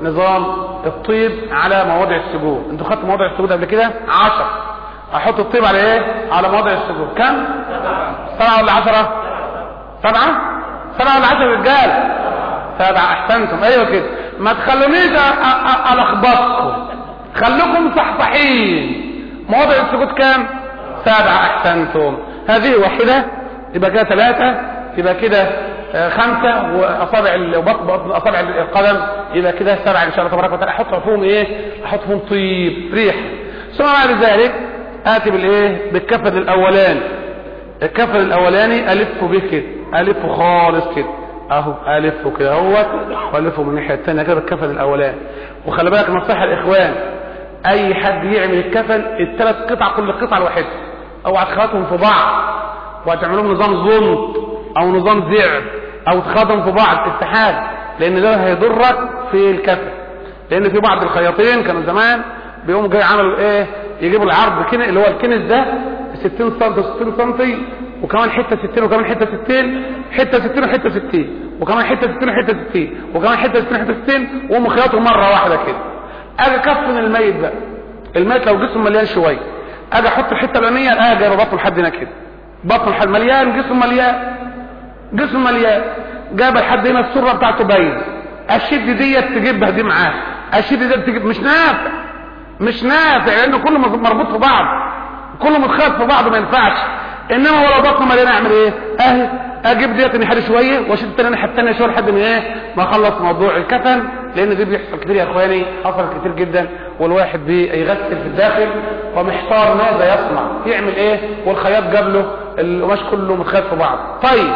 [SPEAKER 2] نظام الطيب على مواضع السجود انتوا خدتوا مواضع السجود قبل كده عشر احط الطيب على ايه على مواضع السجود كم سبعة ولا عشرة سبعة سبعة ولا عشرة رجال سبعة احسنتم ايوه كده ما تخلونيش أ- أ- الخبطكم خلوكم صحصحين مواضع السجود كام سبعة احسنتم هذه واحدة يبقى كده ثلاثة يبقى كده آه، خمسة واصابع ال- وبطن بطن اصابع القدم يبقى كده سبعة ان شاء الله تبارك وتعالى احط فيهم ايه احط فيهم طيب ريح ثم بعد ذلك اتي بالايه بالكفن الاولاني الكفن الاولاني الفه به كده الفه خالص كده اهو الفه كده اهوت والفه من الناحيه الثانيه كده بالكفن الاولاني وخلي بالك نصيحه الاخوان اي حد يعمل الكفن الثلاث قطع كل قطعه لوحدها اوعى تخلطهم في بعض وهتعملهم نظام زنط او نظام زعر او تخلطهم في بعض اتحاد لان ده هيضرك في الكفن لان في بعض الخياطين كانوا زمان بيقوموا جاي عملوا ايه يجيبوا العرض كده اللي هو الكنس ده 60 سم 60 سم وكمان حته 60 وكمان حته 60 حته 60 وحته 60 وكمان حته 60 وحته 60 وكمان حته 60 وحته 60 وهم خياطهم مره واحده كده اجي اكفن الميت بقى الميت لو جسمه مليان شويه اجي احط الحته الاولانيه اجي جايب بطنه لحد هنا كده بطنه لحد مليان جسمه مليان جسم مليان جاب لحد هنا السره بتاعته باينه الشد ديت تجيبها دي معاه الشد ديت تجيب مش نافع مش نافع لانه كله مربوط في بعض كله متخاط في بعض ما ينفعش انما هو لو بطنه مليان اعمل ايه اهي اجيب ديت ناحيه شويه واشد التاني الناحيه الثانيه شويه لحد ما ايه ما اخلص موضوع الكفن لان دي بيحصل كتير يا اخواني حصل كتير جدا والواحد بيغسل في الداخل ومحتار ماذا يصنع يعمل ايه والخياط جاب له القماش كله متخاط في بعض طيب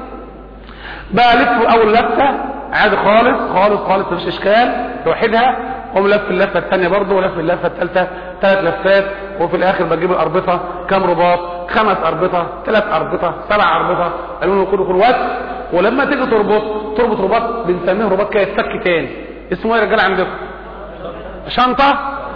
[SPEAKER 2] بقى لف اول لفه عادي خالص خالص خالص مفيش اشكال لوحدها قوم لف اللفه الثانيه برضه ولف اللفه الثالثه ثلاث لفات وفي الاخر بجيب الاربطه كام رباط خمس اربطه ثلاث اربطه سبع اربطه قالوا له كله كل وقت ولما تيجي تربط تربط رباط بنسميه رباط كده يتفك تاني اسمه ايه يا رجاله عندكم شنطه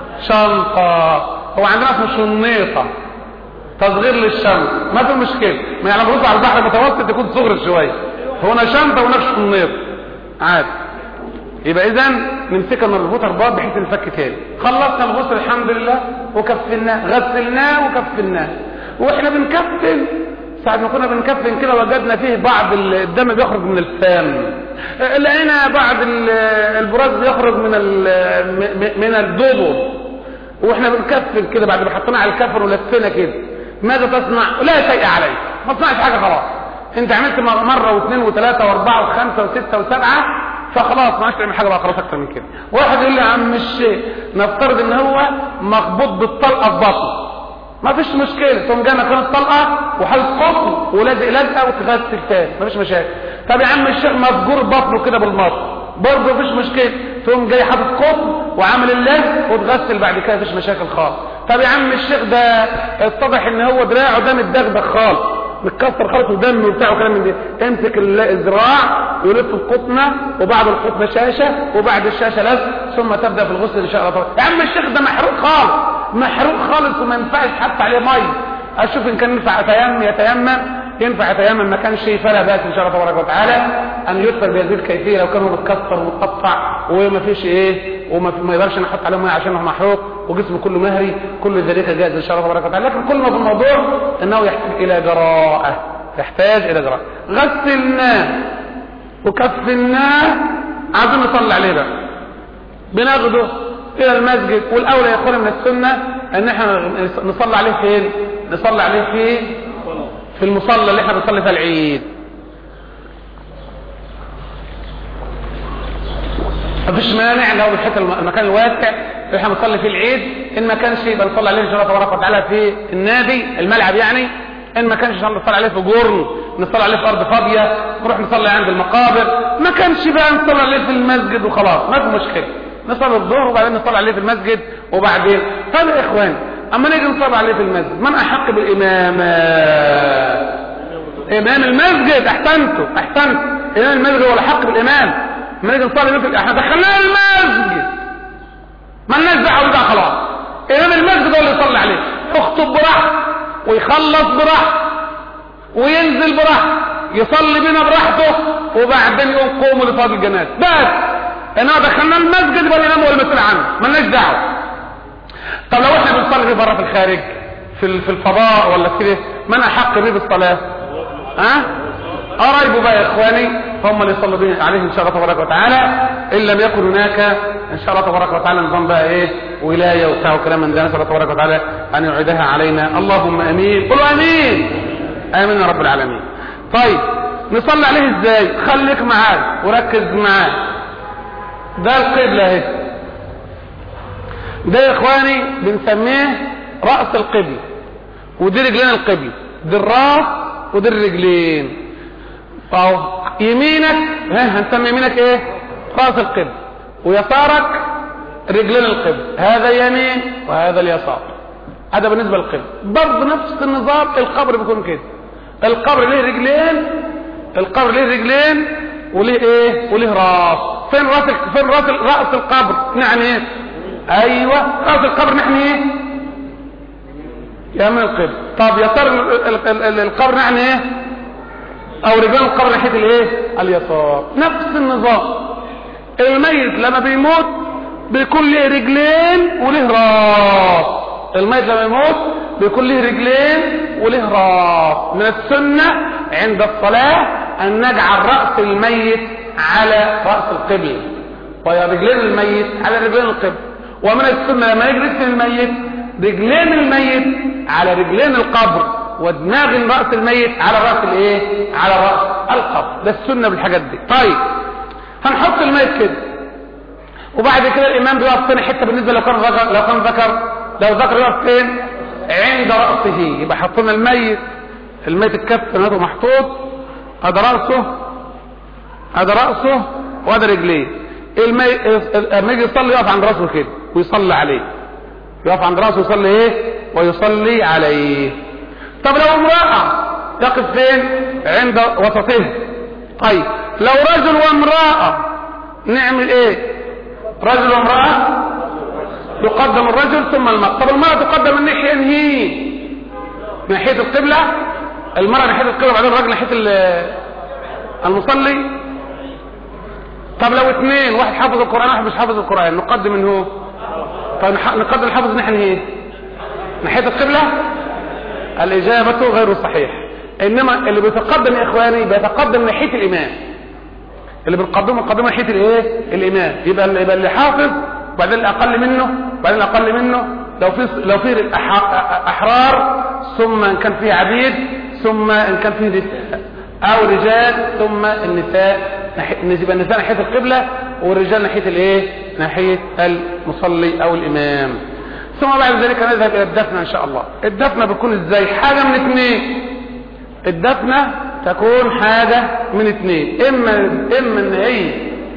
[SPEAKER 2] شنطه هو عندنا اسمه شنيطه تصغير للشمس ما في مشكله ما يعني بص على البحر المتوسط يكون صغر شويه هنا شنطه وهناك شنيط عادي يبقى اذا نمسكها نربطها رباط بحيث نفك تاني خلصنا الغسل الحمد لله وكفناه غسلناه وكفناه واحنا بنكفن ساعة ما كنا بنكفن كده وجدنا فيه بعض الدم بيخرج من الفم لقينا بعض ال- البراز بيخرج من ال- م- من الدبر واحنا بنكفن كده بعد ما حطينا على الكفن ولفينا كده ماذا تصنع لا شيء عليك ما تصنعش حاجه خلاص انت عملت مر- مره واثنين وثلاثه واربعه وخمسه وسته وسبعه فخلاص ما عادش تعمل حاجه بقى خلاص اكتر من كده واحد يقول لي يا عم الشيخ نفترض ان هو مخبوط بالطلقه في بطنه ما فيش مشكله تقوم جاي مكان الطلقه وحاطط قطن ولازق لزقه وتغسل تاني ما فيش مشاكل طب يا عم الشيخ مفجور بطنه كده بالمصر برضه مفيش مشكله تقوم جاي حاطط قطن وعامل اللزق وتغسل بعد كده مفيش مشاكل خالص طب يا عم الشيخ ده اتضح ان هو دراعه ده متدغدغ خالص متكسر خالص ودم وبتاع وكلام من ده امسك ال- الذراع ويلف القطنه وبعد القطنه شاشه وبعد الشاشه لزق ثم تبدا في الغسل ان شاء الله طبعا. يا عم الشيخ ده محروق خالص محروق خالص وما ينفعش حتى عليه ميه اشوف ان كان ينفع يتيمم يتيمم ينفع يتيمم ما كانش فلا باس ان شاء الله تبارك وتعالى ان يدخل بهذه الكيفيه لو كان هو متكسر ومتقطع وما فيش ايه وما في- ما يقدرش نحط عليه ميه عشان هو محروق وجسمه كله مهري كل ذلك جائز ان شاء الله تبارك وتعالى لكن كل ما في الموضوع انه يحتاج الى جراءه يحتاج الى جراءه غسلناه وكفناه عايزين نصلي عليه بقى بناخده الى المسجد والاولى يا اخوانا من السنه ان احنا نصلي عليه فين نصلي عليه في في المصلى اللي احنا بنصلي فيها العيد مفيش مانع لو بنحط الم- المكان الواسع اللي احنا بنصلي فيه العيد ان ما كانش يبقى نصلي عليه ان شاء الله تبارك وتعالى في النادي الملعب يعني ان ما كانش ان شاء الله نصلي عليه في جرن نصلي عليه في ارض فاضيه نروح نصلي عند المقابر ما كانش بقى نصلي عليه في المسجد وخلاص ما في مشكله نصلي الظهر وبعدين نصلي عليه في المسجد وبعدين طيب يا اخوان اما نيجي نصلي عليه في المسجد من احق بالامامه امام المسجد احسنتوا احسنتوا امام المسجد هو الحق بالامام لما نيجي نصلي مثل احنا دخلناه المسجد ما لناش دعوه بقى خلاص امام المسجد هو اللي يصلي عليه يخطب براحته ويخلص براحته وينزل براحته يصلي بينا براحته وبعدين يقوم قوموا لصلاه الجنازه بس انما دخلنا المسجد ولا ينام ولا مسؤول عنه مالناش دعوه طب لو احنا بنصلي بره في الخارج في في الفضاء ولا كده من احق به بالصلاه ها قرايبه بقى يا اخواني هم اللي يصلوا به عليه ان شاء الله تبارك وتعالى ان لم يكن هناك ان شاء الله تبارك وتعالى نظام بقى ايه ولايه وبتاع وكلام من ده نسال الله تبارك وتعالى ان يعيدها علينا اللهم امين قولوا امين امين يا رب العالمين طيب نصلي عليه ازاي خليك معاه وركز معاه ده القبله اهي ده يا اخواني بنسميه راس القبله ودي رجلين القبله دي الراس ودي الرجلين اهو يمينك ها هنسمي يمينك ايه راس القبل ويسارك رجلين القبل هذا يمين وهذا اليسار هذا بالنسبه للقبل برضه نفس النظام القبر بيكون كده القبر ليه رجلين القبر ليه رجلين وليه ايه وليه راس فين راس فين راس راس القبر نعني ايه ايوه راس القبر نعني ايه يمين القبل طب يسار القبر نعني ايه او رجلان القبر ناحيه الايه اليسار نفس النظام الميت لما بيموت بيكون له رجلين وله راس الميت لما يموت بيكون له رجلين وله راس من السنه عند الصلاه ان نجعل راس الميت على راس القبل ويا رجلين الميت على رجلين القبل ومن السنه لما يجلس الميت رجلين الميت على رجلين القبر ودماغ راس الميت على راس الايه على راس القبر ده السنه بالحاجات دي طيب هنحط الميت كده وبعد كده الامام بيقف فين حته بالنسبه لو كان ذكر لو كان ذكر لو ذكر يقف فين عند راسه يبقى حطينا الميت الميت الكف هذا محطوط هذا راسه هذا راسه وهذا رجليه الميت لما يجي يصلي يقف عند راسه كده ويصلي عليه يقف عند راسه ويصلي ايه ويصلي عليه طب لو امرأة تقف فين عند وسطه طيب لو رجل وامرأة نعمل ايه رجل وامرأة يقدم الرجل ثم المرأة طب المرأة تقدم من ناحية هي ناحية القبلة المرأة ناحية القبلة وبعدين الرجل ناحية المصلي طب لو اثنين واحد حافظ القرآن واحد مش حافظ القرآن نقدم من هو طب نقدم الحافظ ناحية ايه ناحية القبلة الإجابة غير صحيح إنما اللي بيتقدم يا إخواني بيتقدم ناحية الإمام اللي بنقدمه نقدمه ناحية الإيه؟ الإمام يبقى يبقى اللي حافظ وبعدين الأقل منه وبعدين الأقل منه لو في لو في أحرار ثم إن كان فيه عبيد ثم إن كان فيه نساء أو رجال ثم النساء يبقى النساء ناحية القبلة والرجال ناحية الإيه؟ ناحية المصلي أو الإمام ثم بعد ذلك نذهب الى الدفنة ان شاء الله الدفنة بتكون ازاي حاجة من اثنين الدفنة تكون حاجة من اثنين اما اما ان هي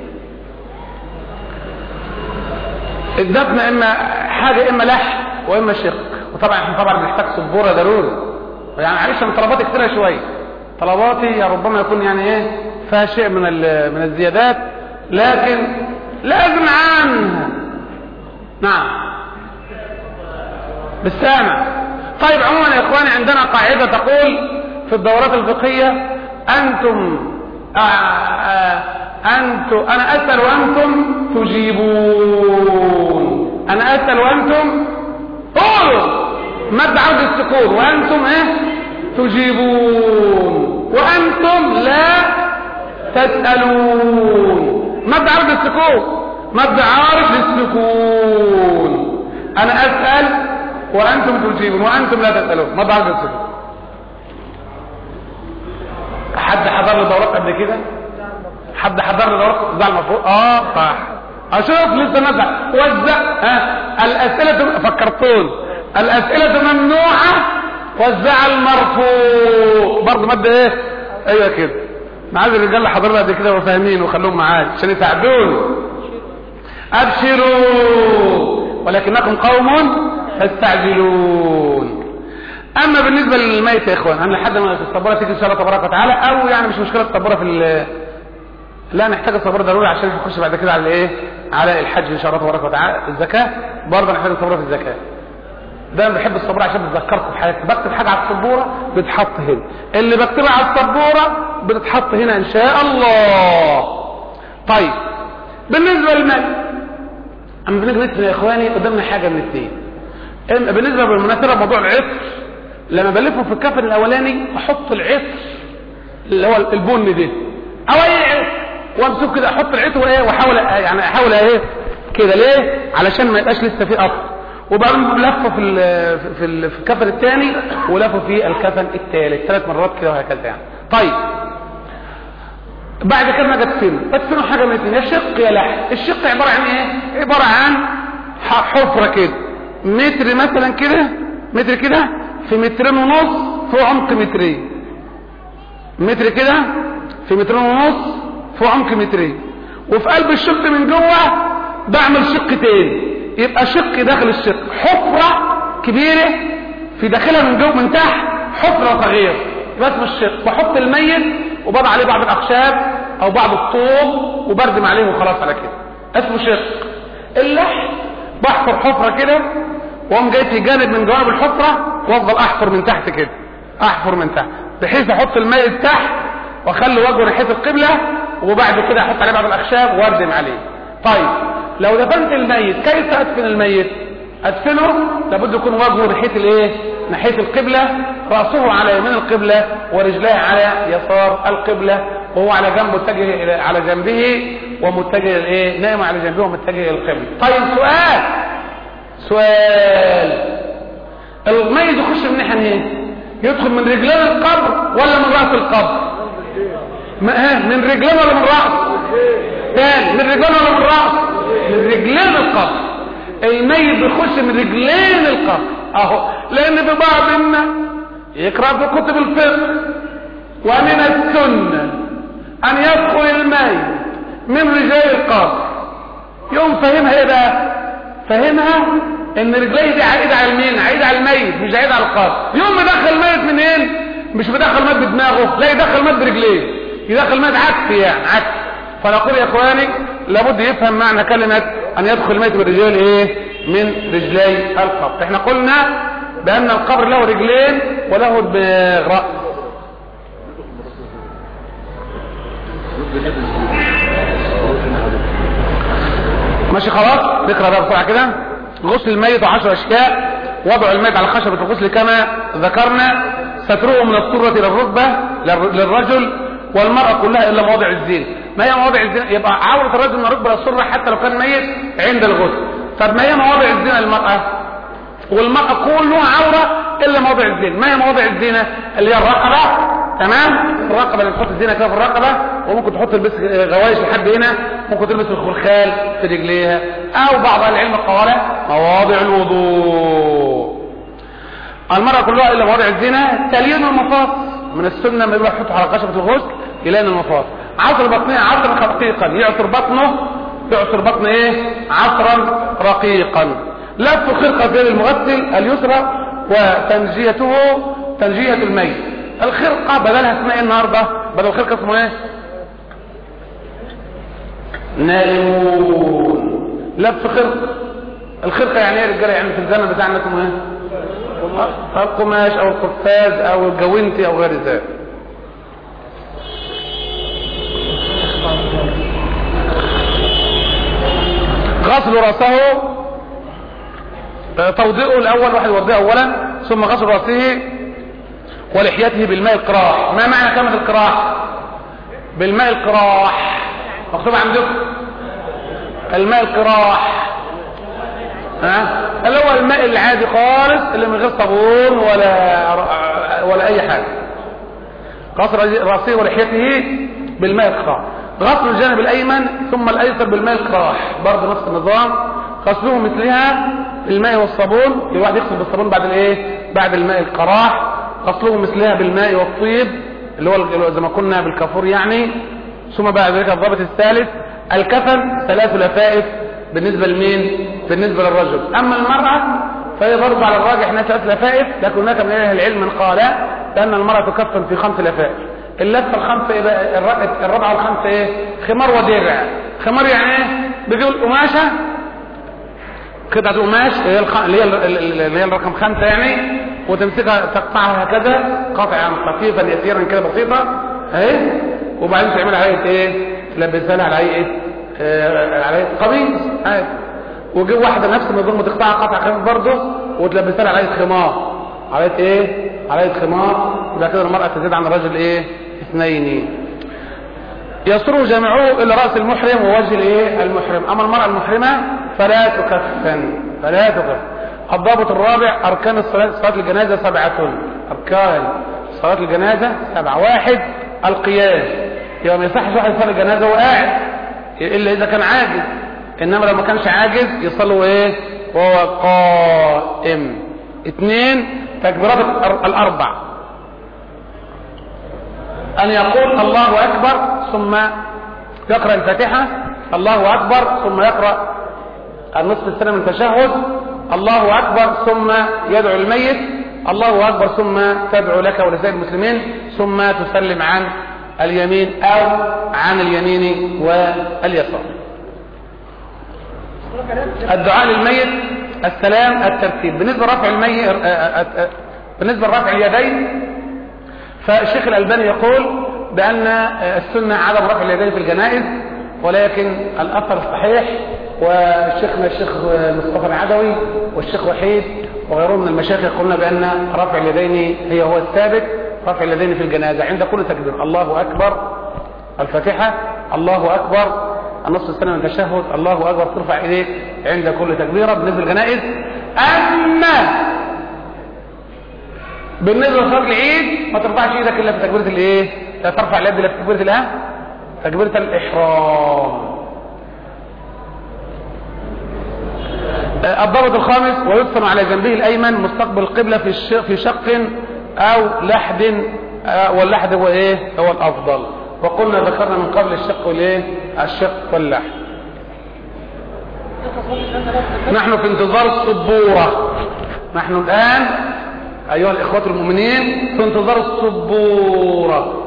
[SPEAKER 2] الدفنة اما حاجة اما لحم واما شق وطبعا احنا طبعا بنحتاج سبورة ضروري يعني معلش انا طلباتي كتيرة شوية طلباتي ربما يكون يعني ايه فيها شيء من من الزيادات لكن لازم عنها نعم بالسامع طيب عموما يا اخواني عندنا قاعدة تقول في الدورات الفقهية انتم انتم انا اسأل وانتم تجيبون انا اسأل وانتم قولوا مد عود السكون وانتم ايه تجيبون وانتم لا تسألون مد عود السكون مد عارض للسكون انا اسأل وانتم تجيبون وانتم لا تسالون ما بعد السكوت حد حضر له دورات قبل كده حد حضر له دورات زع المفروض اه صح اشوف لسه نزع وزع ها الاسئله فكرتون الاسئله ممنوعه وزع المرفوع برضه ماده ايه ايوه كده انا عايز الرجال اللي حضرنا قبل كده وفاهمين وخلوهم معايا عشان يساعدوني ابشروا ولكنكم قوم تستعجلون اما بالنسبه للميت يا اخوان انا لحد ما الصبوره تيجي ان شاء الله تبارك وتعالى او يعني مش مشكله الصبوره في ال لا نحتاج الصبوره ضروري عشان نخش بعد كده على ايه على الحج ان شاء الله تبارك وتعالى الزكاه برضه نحتاج الصبوره في الزكاه دايما بحب الصبوره عشان بتذكركم بحاجات بكتب حاجه على السبوره بتحط هنا اللي بكتبها على السبوره بتتحط هنا ان شاء الله طيب بالنسبه للمال اما بالنسبه يا اخواني قدامنا حاجه من الاثنين إما بالنسبه بالمناسبه موضوع العطر لما بلفه في الكفن الاولاني احط العطر اللي هو البن ده او اي عطر وامسك كده احط العطر وايه واحاول يعني احاول ايه كده ليه علشان ما يبقاش لسه فيه قطر وبعدين لفه في ال- في ال- في الكفن الثاني ولفه في الكفن الثالث ثلاث مرات كده وهكذا يعني طيب بعد كده ما بدفنه بدفنه حاجه من الاثنين يا شق يا لحم الشق عباره عن ايه عباره عن ح- حفره كده متر مثلا كده متر كده في مترين ونص في عمق مترين متر كده في مترين ونص في عمق مترين وفي قلب الشق من جوه بعمل شق تاني يبقى شق داخل الشق حفره كبيره في داخلها من جوه من تحت حفره صغيره يبقى اسمه الشق بحط الميت وبضع عليه بعض الاخشاب او بعض الطوب وبردم عليه وخلاص على كده اسمه شق اللحم بحفر حفره كده واقوم جاي في جانب من جوانب الحفره وافضل احفر من تحت كده احفر من تحت بحيث احط الميت تحت واخلي وجهه ناحيه القبله وبعد كده احط عليه بعض الاخشاب واردم عليه طيب لو دفنت الميت كيف ادفن الميت ادفنه لابد يكون وجهه ناحيه الايه ناحيه القبله راسه على يمين القبله ورجليه على يسار القبله وهو على جنبه متجه الى على جنبه ومتجه الايه نايم على جنبه ومتجه الى القبله طيب سؤال سؤال الميت يخش من ناحيه منين يدخل من رجلين القبر ولا من راس القبر ما ها من رجلين ولا من راس تاني من رجلين ولا من راس من رجلين القبر الميت بيخش من رجلين القبر اهو لان في بعض الناس يقرا في كتب الفقه ومن السنه ان يدخل الميت من رجلي القبر يقوم فاهمها ايه بقى فاهمها ان رجليه دي عايده على المين عايده على الميت مش عايده على القبر يقوم مدخل الميت منين مش مدخل الميت بدماغه لا يدخل الميت برجليه يدخل الميت عكس يعني عكس فنقول يا اخواني لابد يفهم معنى كلمه ان يدخل الميت برجليه ايه من رجلي القبر احنا قلنا بان القبر له رجلين وله دماغ راس ماشي خلاص نقرا بقى بسرعه كده غسل الميت وعشر اشياء وضع الميت على خشبة الغسل كما ذكرنا ستره من السرة إلى الركبة للر- للرجل والمرأة كلها إلا مواضع الزين ما هي مواضع الزين يبقى عورة الرجل من الركبة للسرة حتى لو كان ميت عند الغسل طب ما هي مواضع الزين للمرأة والمرأة كلها عورة إلا مواضع الزين ما هي مواضع الزينة اللي هي الرقبة تمام الرقبة اللي تحط الزينة كده في الرقبة وممكن تحط تلبس غوايش لحد هنا ممكن تلبس الخلخال في رجليها أو بعض أهل العلم قال مواضع الوضوء المرأة كلها إلا مواضع الزينة تلين المفاصل من السنة ما يروح يحطه على خشبة الغسل يلين المفاصل عصر بطنية عصرا رقيقا يعصر بطنه يعصر بطنه ايه عصرا رقيقا لف خرقة بين المغسل اليسرى وتنجيته تنجية الميت الخرقة بدلها اسمها ايه النهاردة بدل الخرقة اسمه ايه نائمون لف خرقة الخرقة يعني ايه يا رجاله يعني في الزمن بتاعنا اسمه ايه القماش او القفاز او الجوينتي او غير ذلك غسل راسه توضئه الاول واحد يوضئه اولا ثم غسل راسه ولحيته بالماء القراح ما معنى كلمه القراح بالماء القراح مكتوب عندكم الماء القراح ها اللي هو الماء العادي خالص اللي من غير صابون ولا ولا اي حاجه غسل راسه ولحيته بالماء القراح غسل الجانب الايمن ثم الايسر بالماء القراح برضه نفس النظام غسله مثلها بالماء والصابون الواحد يغسل بالصابون بعد الايه بعد الماء القراح غسله مثلها بالماء والطيب اللي هو زي ما قلنا بالكافور يعني ثم بعد ذلك الضابط الثالث الكفن ثلاث لفائف بالنسبة لمين بالنسبة للرجل اما المرأة فهي برضه على الراجح انها ثلاث لفائف لكن هناك من اهل العلم من قال بان المرأة تكفن في خمس لفائف اللفة الخمسة ايه بقى الر- الرابعة والخمسة ايه خمار ودرع خمار يعني ايه بيجيب قماشة قطعة قماش اللي هي الخ- اللي هي ال- ال- اللي هي الرقم خمسة يعني وتمسكها تقطعها هكذا قطعا خفيفا يسيرا كده بسيطة اهي وبعدين تعملها هيئة ايه تلبسها لها على هيئة آه، عليه قميص عادي وجي واحدة نفس النظام وتقطع قطع قميص برضه وتلبسها عليه خمار عليه ايه عليه خمار يبقى كده المرأة تزيد عن الرجل ايه اثنين يصر جمعه الى راس المحرم ووجه الايه المحرم اما المرأة المحرمة فلا تكفن فلا تكفن الضابط الرابع اركان الصلاة صلاة الجنازة سبعة اركان صلاة الجنازة سبعة واحد القيام يبقى ما يصحش واحد يصلي الجنازة وهو قاعد الا اذا كان عاجز انما لو ما كانش عاجز يصلوا ايه وهو قائم اثنين تكبيرات الأر- الاربع ان يقول الله اكبر ثم يقرأ الفاتحة الله اكبر ثم يقرأ النصف السنة من التشهد الله اكبر ثم يدعو الميت الله اكبر ثم تدعو لك ولسائر المسلمين ثم تسلم عن اليمين او عن اليمين واليسار الدعاء للميت السلام الترتيب بالنسبة لرفع الميت بالنسبة لرفع اليدين فالشيخ الألباني يقول بأن السنة عدم رفع اليدين في الجنائز ولكن الأثر الصحيح وشيخنا الشيخ مصطفى العدوي والشيخ وحيد وغيرهم من المشايخ يقولون بأن رفع اليدين هي هو الثابت رفع اليدين في الجنازة عند كل تكبير الله أكبر الفاتحة الله أكبر النصف السنة من التشهد الله أكبر ترفع إيديك عند كل تكبيرة بالنسبة للجنائز أما بالنسبة لصلاة العيد ما ترفعش إيدك إلا في تكبيرة الإيه؟ لا ترفع اليد إلا في تكبيرة الإيه؟ تكبيرة الإحرام آه، الضابط الخامس ويدفن على جنبه الأيمن مستقبل القبلة في الش- في شق أو لحد آه، واللحد هو إيه؟ هو الأفضل وقلنا ذكرنا من قبل الشق والإيه؟ الشق واللحد نحن في انتظار السبورة نحن الآن أيها الإخوة المؤمنين في انتظار السبورة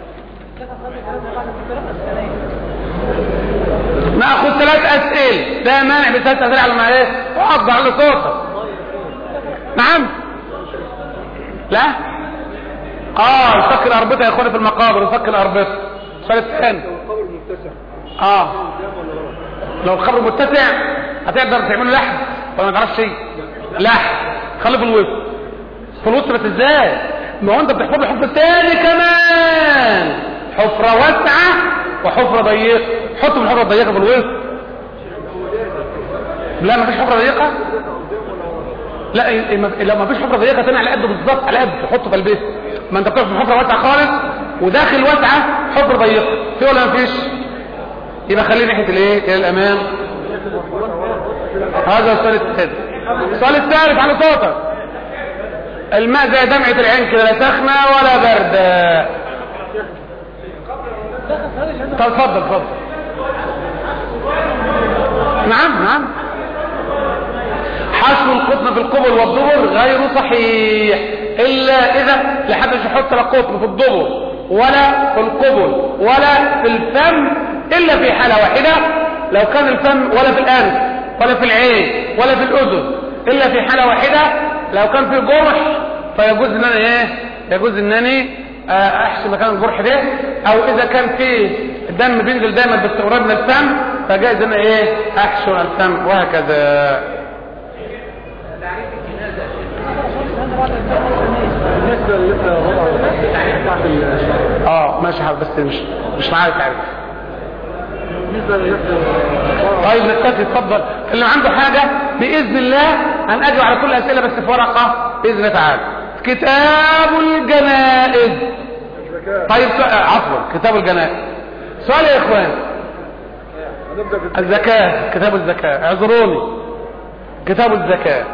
[SPEAKER 2] ناخذ ثلاث اسئله لا مانع بثلاث اسئله على ما ايه اقعد على صوتك نعم لا اه نفك الاربطه يا اخواني في المقابر نفك الاربطه السؤال الثاني اه لو القبر متسع هتقدر تعمله لحم ولا ما تعرفش شيء لحم خلي في الوسط في الوسط بس ازاي ما هو انت بتحفر له حفره تاني كمان حفره واسعه وحفره ضيقه حط في الحفره الضيقه في الوسط لا ما فيش حفره ضيقه لا ي- ما- لو ما فيش حفره ضيقه تاني على قده بالظبط على قد تحطه في البيت ما انت بتحط في حفره واسعه خالص وداخل واسعه حفره ضيقه في ولا ما فيش يبقى خليه ناحيه الايه الى الامام هذا السؤال الثالث السؤال الثالث على صوتك الماء زي دمعة العين كده لا سخنة ولا باردة طب اتفضل اتفضل نعم نعم حشو القطن في القبل والدبر غير صحيح الا اذا لحد مش يحط لا قطن في الدبر ولا في القبل ولا في الفم الا في حالة واحدة لو كان الفم ولا في الانف ولا في العين ولا في الاذن الا في حالة واحدة لو كان في جرح فيجوز ان انا ايه يجوز انني آه، احشي مكان الجرح ده او اذا كان في الدم بينزل دايما باستمرار من الفم فجائز ان أنا ايه احشو الفم وهكذا
[SPEAKER 3] بالنسبه اللي احنا وضعوا بتاعت ال-
[SPEAKER 2] اه ماشي يا حبيبي، بس مش مش معايا تعريف
[SPEAKER 3] بالنسبه اللي احنا
[SPEAKER 2] طيب نكتفي اتفضل اللي عنده حاجة بإذن الله هنأجب على كل الأسئلة بس في ورقة بإذن الله تعالى كتاب الجنائز طيب سؤال عفوا كتاب الجنائز سؤال يا إخوان
[SPEAKER 3] هنبدا في
[SPEAKER 2] الزكاة كتاب الزكاة اعذروني كتاب الزكاة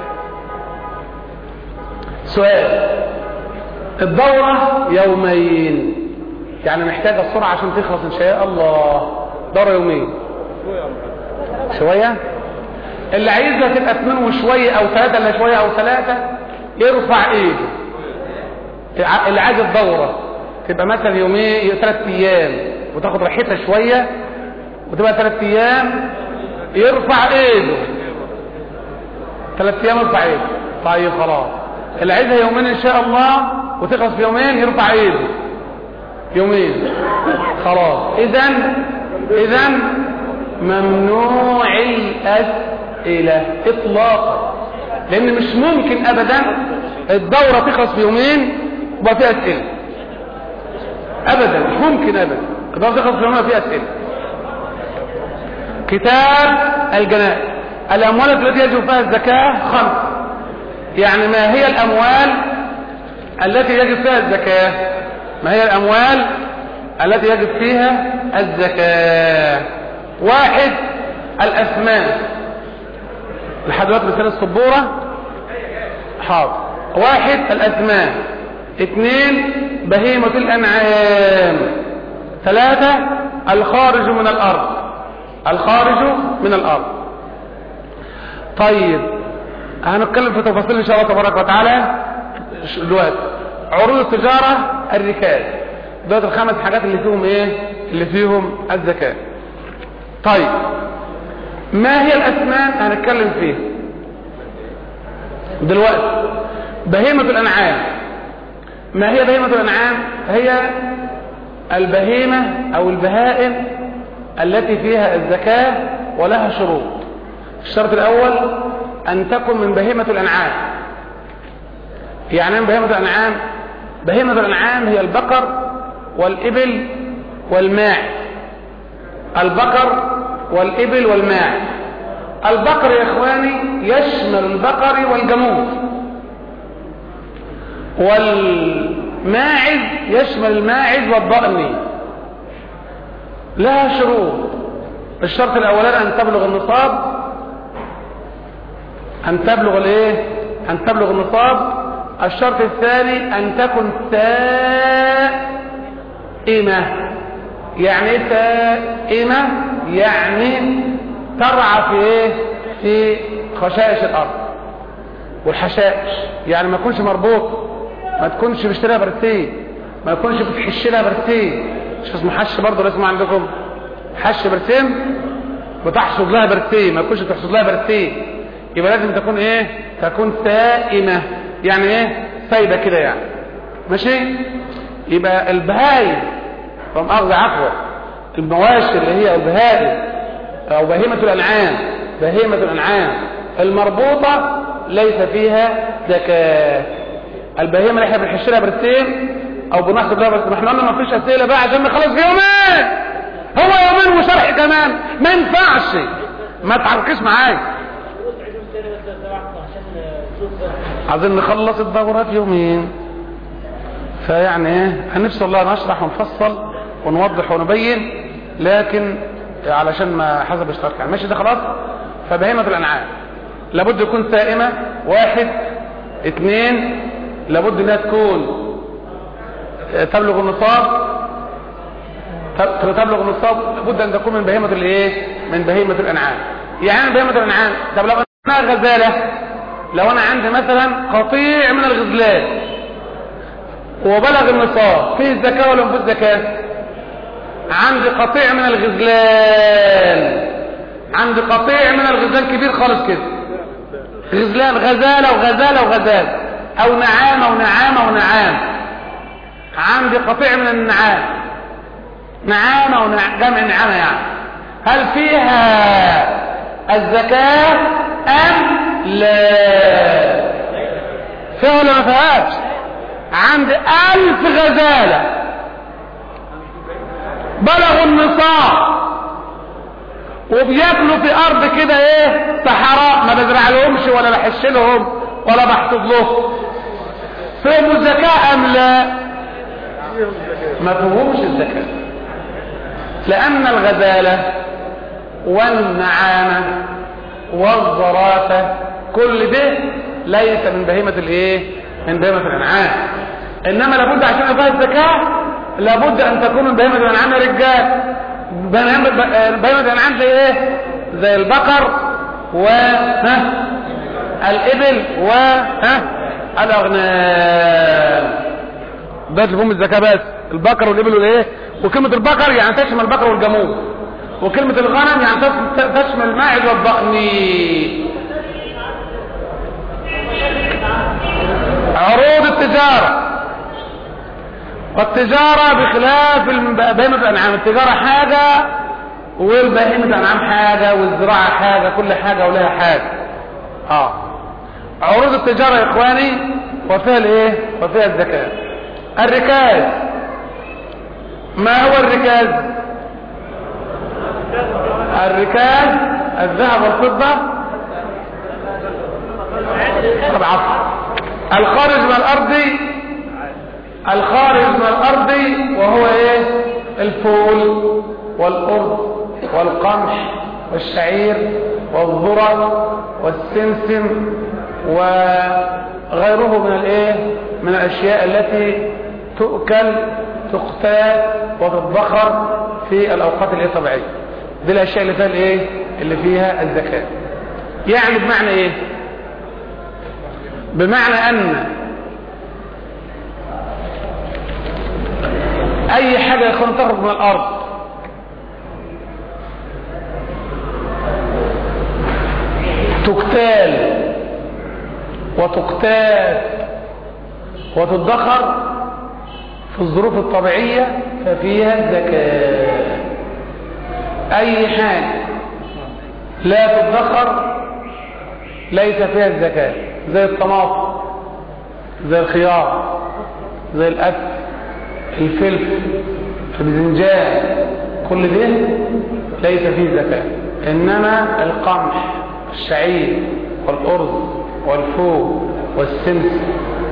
[SPEAKER 2] سؤال الدورة يومين يعني محتاجة السرعة عشان تخلص ان شاء الله دورة يومين شوية اللي عايزها تبقى اتنين وشوية او ثلاثة الا شوية او ثلاثة يرفع ايده الع- اللي عايز الدورة تبقى مثلا يومين ثلاث ايام وتاخد راحتها شوية وتبقى ثلاث ايام يرفع ايده ثلاث ايام يرفع ايده طيب خلاص اللي عايزها يومين ان شاء الله وتخلص في يومين يرفع ايده يومين خلاص اذا اذا ممنوع الأسئلة إطلاقا لأن مش ممكن أبدا الدورة تخلص في يومين ويبقى فيها أسئلة أبدا مش ممكن أبدا الدورة تخلص في يومين ويبقى فيها أسئلة كتاب الجنائز الأموال التي يجب فيها الزكاة خمس يعني ما هي الأموال التي يجب فيها الزكاة ما هي الأموال التي يجب فيها الزكاة واحد الأثمان لحد دلوقتي مثال السبورة حاضر واحد الأثمان اثنين بهيمة الأنعام ثلاثة الخارج من الأرض الخارج من الأرض طيب هنتكلم في تفاصيل إن شاء الله تبارك وتعالى دلوقتي عروض التجارة الركاز دلوقتي الخمس حاجات اللي فيهم ايه اللي فيهم الزكاة طيب ما هي الأثمان هنتكلم فيه دلوقتي بهيمة الأنعام ما هي بهيمة الأنعام هي البهيمة أو البهائم التي فيها الزكاة ولها شروط الشرط الأول أن تكن من بهيمة الأنعام يعني ايه بهيمة الأنعام بهيمة الأنعام هي البقر والإبل والماعز البقر والإبل والماعز البقر يا إخواني يشمل البقر والجموس والماعز يشمل الماعز والضأن لها شروط الشرط الأولاني أن تبلغ النصاب أن تبلغ الإيه؟ أن تبلغ النصاب الشرط الثاني أن تكن سائمة يعني ايه سائمة يعني ترعى في ايه في خشائش الارض والحشائش يعني ما يكونش مربوط ما تكونش بيشتريها برسيه ما يكونش بتحش لها برسيه مش اسمه حش برضه ولا اسمه عندكم حش برسيم بتحصد لها برسيه ما يكونش تحصد لها برسيه يبقى لازم تكون ايه تكون سائمة يعني ايه سايبة كده يعني ماشي يبقى البهايم فمؤاخذة عفوا المواشي اللي هي البهائم او بهيمة الانعام بهيمة الانعام المربوطة ليس فيها زكاة البهيمة اللي احنا بنحش لها برسيم او بنحسب لها برسيم احنا قلنا ما فيش اسئلة بقى عشان نخلص في يومين هو يومين وشرح كمان ما ينفعش ما تعرفش معايا عايزين نخلص الدورة في يومين فيعني ايه هنفسي الله نشرح ونفصل ونوضح ونبين لكن علشان ما حسب اشتراك يعني ماشي ده خلاص فبهيمة الانعام لابد يكون سائمة واحد اثنين لابد انها تكون تبلغ النصاب تبلغ النصاب لابد ان تكون من بهيمة الايه من بهيمة الانعام يعني بهيمة الانعام طب لو انا غزالة لو انا عندي مثلا قطيع من الغزلان وبلغ النصاب فيه الزكاة ولا مفيش زكاة عندي قطيع من الغزلان عندي قطيع من الغزلان كبير خالص كده غزلان غزالة وغزالة وغزال او نعامة ونعامة ونعام عندي قطيع من النعام نعامة ونعامة جمع نعامة يعني هل فيها الزكاة ام لا فيها ولا ما فيهاش عند ألف غزالة بلغوا النصاب وبياكلوا في أرض كده إيه صحراء ما بزرع لهمش ولا بحش لهم ولا بحفظ لهم فيهم الزكاة أم لا ما فيهمش الزكاة لأن الغزالة والنعامة والزرافة كل ده ليس من بهيمة الايه من بهيمة الانعام انما لابد عشان يبقى الزكاة لابد ان تكون من بهيمة الانعام يا رجال بهيمة الانعام زي ايه زي البقر و ها الابل و ها الاغنام ده تفهم الزكاة بس البقر والابل والايه وكلمة البقر يعني تشمل البقر والجاموس وكلمة الغنم يعني تشمل الماعز والضأن عروض التجارة والتجارة بخلاف بهيمة الأنعام التجارة حاجة والبهيمة الأنعام حاجة والزراعة حاجة كل حاجة ولها حاجة اه عروض التجارة يا إخواني وفيها الإيه وفيها الزكاة الركاز ما هو الركاز الركاز الذهب والفضة طب عفوا الخارج من الأرض الخارج من الأرض وهو إيه الفول والأرز والقمح والشعير والذرة والسمسم وغيره من الايه من الاشياء التي تؤكل تقتات وتتبخر في الاوقات الايه طبيعيه دي الاشياء اللي فيها الايه اللي فيها الزكاه يعني بمعنى ايه بمعنى ان اي حاجه يا اخوان تخرج من الارض تكتال وتقتات وتدخر في الظروف الطبيعية ففيها الزكاة أي حاجة لا تدخر ليس فيها الزكاة زي الطماطم زي الخيار زي الأكل الفلفل الباذنجان كل ده ليس فيه زكاة إنما القمح الشعير والأرز والفول والسمس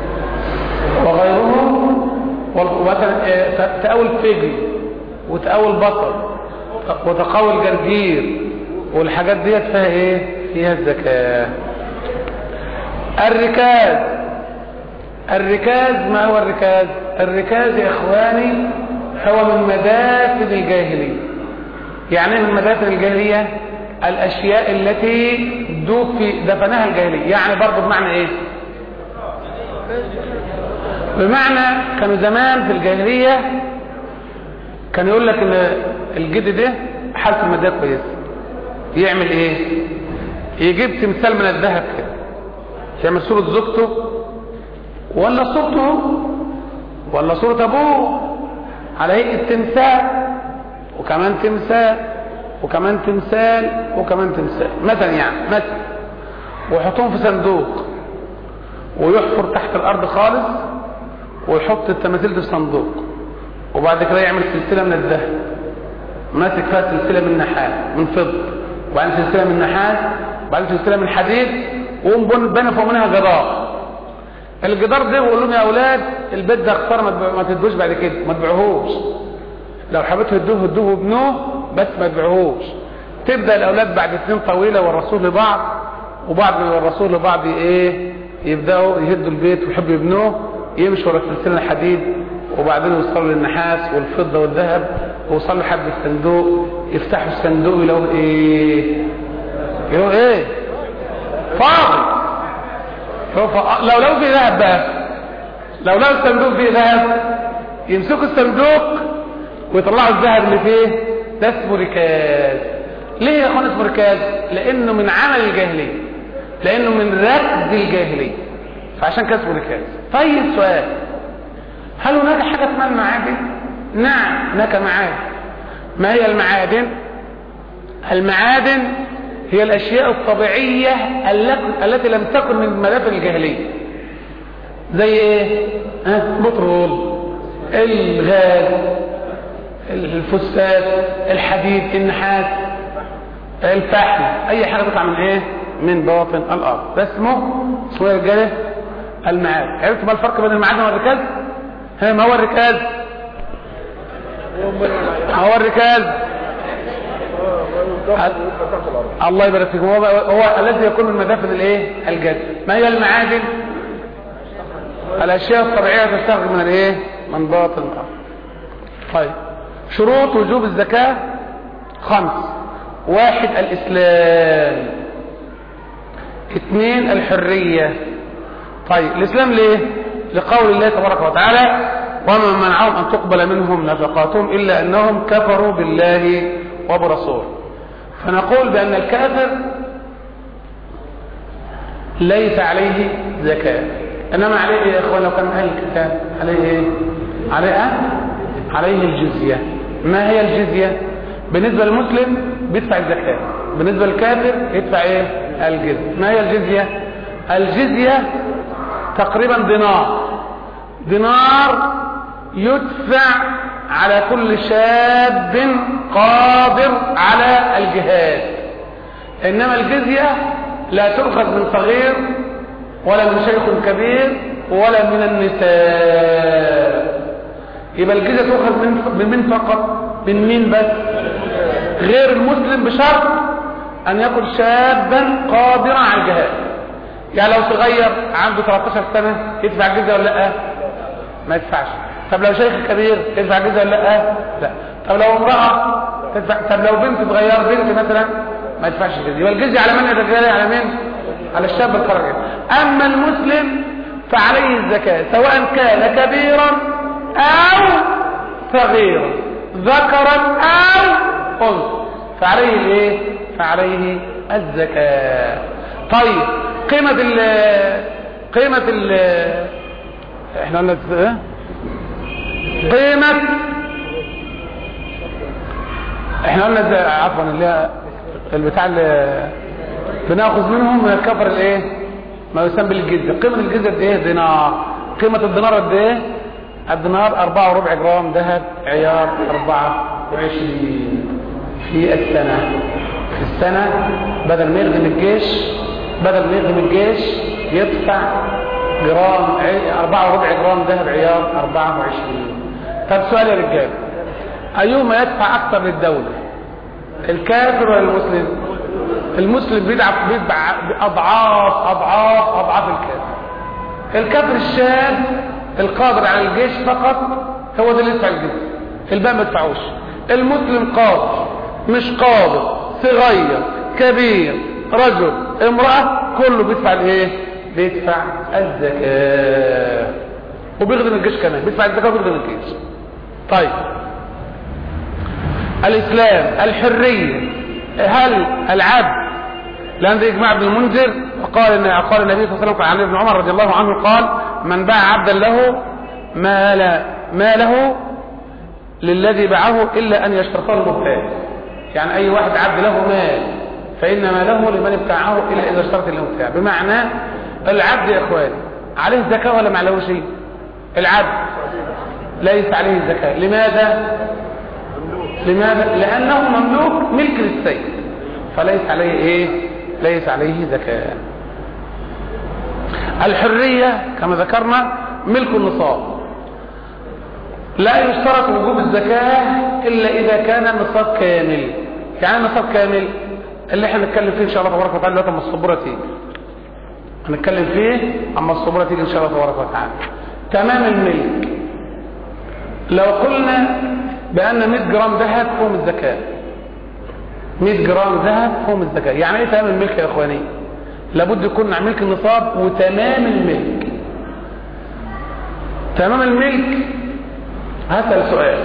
[SPEAKER 2] وغيرهم مثلا تقاول فجل وتقاول بصل وتقاول جرجير والحاجات ديت فيها ايه فيها الزكاة الركاز الركاز ما هو الركاز الركاز يا اخواني هو من مدافن الجاهلية يعني من مدافن الجاهلية الاشياء التي دوب في دفنها الجاهلية يعني برضه بمعنى ايه بمعنى كانوا زمان في الجاهلية كان يقول لك ان الجد ده حالته المادية كويسة يعمل ايه يجيب تمثال من الذهب كده يعمل صورة زوجته ولا صورته ولا صورة ابوه على هيئة تمثال وكمان تمثال وكمان تمثال وكمان تمثال مثلا يعني مثلا ويحطهم في صندوق ويحفر تحت الارض خالص ويحط التماثيل دي في صندوق وبعد كده يعمل سلسله من الذهب ماسك فيها سلسله من نحاس من فضه وبعدين سلسله من نحاس وبعدين سلسله من حديد وقوم بنى فوق منها جدار الجدار ده بيقول لهم يا اولاد البيت ده خساره ما تدوش بعد كده ما تبيعوهوش لو حبيتوا تدوه ادوه وابنوه بس ما تبيعوهوش تبدا الاولاد بعد سنين طويله يورثوه لبعض وبعد ما يورثوه لبعض ايه يبداوا يهدوا البيت ويحبوا يبنوه يمشوا ورا سلسله الحديد وبعدين يوصلوا للنحاس والفضه والذهب ويوصلوا لحد الصندوق يفتحوا الصندوق يلاقوه ايه يلاقوه ايه فاضي لو لو في ذهب بقى لو لو الصندوق فيه ذهب يمسكوا الصندوق ويطلعوا الذهب اللي فيه ده اسمه ركاز ليه يا اخوان اسمه ركاز لانه من عمل الجاهليه لانه من ركز الجاهليه فعشان كده اسمه ركاز طيب سؤال هل هناك حاجه اسمها المعادن نعم هناك معادن ما هي المعادن المعادن هي الاشياء الطبيعيه التي لم تكن من مدافن الجاهليه زي ايه ها بترول الغاز الفوسفات الحديد النحاس الفحم اي حاجه تطلع من ايه من باطن الارض ده اسمه اسمه يا رجاله المعادن عرفت ما الفرق بين المعادن والركاز ها ما هو الركاز ما هو الركاز الله يبارك فيكم هو, هو الذي يكون من مدافن الايه الجد ما هي المعادن الاشياء الطبيعيه تستخرج من الايه من باطن الارض طيب شروط وجوب الزكاه خمس واحد الاسلام اثنين الحريه طيب الاسلام ليه لقول الله تبارك وتعالى وما منعهم ان تقبل منهم نفقاتهم الا انهم كفروا بالله وبرسوله فنقول بأن الكافر ليس عليه زكاة إنما عليه إيه يا إخوان لو كان أهل الكتاب عليه إيه؟ عليه أه؟ عليه الجزية ما هي الجزية؟ بالنسبة للمسلم بيدفع الزكاة بالنسبة للكافر يدفع ايه الجزية ما هي الجزية الجزية تقريبا دينار دينار يدفع على كل شاب قادر على الجهاد انما الجزية لا تؤخذ من صغير ولا من شيخ كبير ولا من النساء يبقى الجزية تؤخذ من من مين فقط من مين بس غير المسلم بشرط ان يكون شابا قادرا على الجهاد يعني لو صغير عنده 13 سنة يدفع الجزية ولا لا ما يدفعش طب لو شيخ كبير يدفع الجزية ولا لا لا طب لو امرأة تدفع طب لو بنت صغيرة بنت مثلا ما يدفعش الجزية يبقى الجزية على من الرجال على مين على الشاب القريب اما المسلم فعليه الزكاة سواء كان كبيرا او صغيرا ذكرا او انثى فعليه الايه فعليه الزكاة طيب قيمة ال قيمة ال احنا قلنا ايه قيمة احنا قلنا ازاي عفوا اللي هي البتاع اللي بناخذ منهم من الكفر الايه ما يسمى بالجزية قيمة الجزية قد ايه دينار قيمة الدينار قد ايه الدينار أربعة وربع جرام ذهب عيار أربعة وعشرين في السنة في السنة بدل ما يخدم الجيش بدل ما يخدم الجيش يدفع جرام أربعة وربع جرام ذهب عيار أربعة وعشرين طب سؤال يا رجال أيهما يدفع أكثر للدولة الكافر ولا المسلم المسلم بيدفع بيدفع أضعاف أضعاف أضعاف الكافر الكافر الشاب القادر على الجيش فقط هو ده اللي يدفع الجزية الباقي ما يدفعوش المسلم قادر مش قادر صغير كبير رجل امرأة كله بيدفع الايه بيدفع الزكاة وبيخدم الجيش كمان بيدفع الزكاة وبيخدم الجيش طيب الاسلام الحرية هل العبد لأن ده إجماع ابن المنذر وقال إن قال النبي صلى الله عليه وسلم عن ابن عمر رضي الله عنه قال من باع عبدا له ما لا ما له للذي باعه إلا أن يشترطه المبتاع يعني أي واحد عبد له مال فإنما له لمن ابتاعه إلا إذا اشترط المبتاع بمعنى العبد يا إخواني عليه زكاة ولا ما عليهوش العبد ليس عليه الزكاة لماذا لماذا لأنه مملوك ملك للسيد فليس عليه ايه ليس عليه زكاة الحرية كما ذكرنا ملك النصاب لا يشترط وجوب الزكاة إلا إذا كان النصاب كامل يعني النصاب كامل اللي احنا نتكلم فيه إن شاء الله تبارك وتعالى دلوقتي اما الصبورة تيجي هنتكلم فيه اما الصبورة تيجي إن شاء الله تبارك وتعالى تمام الملك لو قلنا بأن 100 جرام ذهب فيهم الزكاة 100 جرام ذهب فيهم الزكاة يعني ايه تمام الملك يا اخواني لابد يكون مع ملك النصاب وتمام الملك تمام الملك هسأل سؤال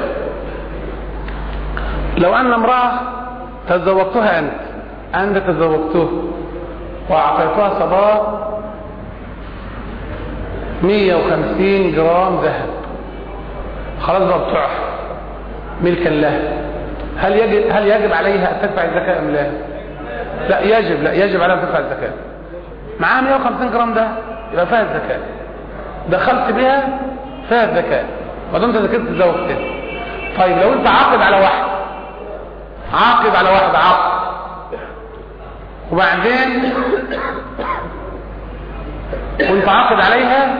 [SPEAKER 2] لو أن امرأة تزوجتها أنت أنت تزوجته وأعطيتها صداق 150 جرام ذهب خلاص بقى بتوعها ملكا لها هل يجب هل يجب عليها ان تدفع الزكاه ام لا؟ لا يجب لا يجب عليها ان تدفع الزكاه. معاها 150 جرام ده يبقى فيها الزكاه. دخلت بها فيها الزكاه. ما دام انت ذكرت تزوجتها. طيب لو انت عاقد على واحد عاقد على واحد عاقد وبعدين وانت عاقد عليها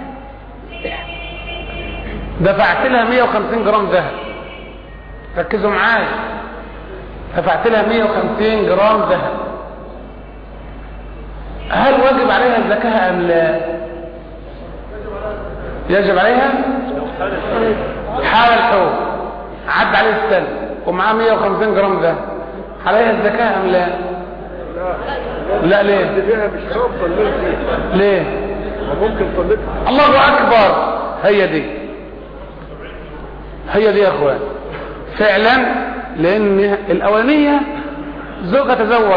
[SPEAKER 2] دفعت لها 150 جرام ذهب ركزوا معايا دفعت لها 150 جرام ذهب هل واجب عليها الزكاة أم لا يجب عليها حال الحول عد عليه السنة ومعاه 150 جرام ذهب عليها الزكاة أم لا لا ليه
[SPEAKER 3] فيها مش حرام صليت فيها
[SPEAKER 2] ليه
[SPEAKER 3] ممكن صليتها
[SPEAKER 2] الله أكبر هي دي هي دي يا اخوان فعلا لان الاولانيه زوجها تزوج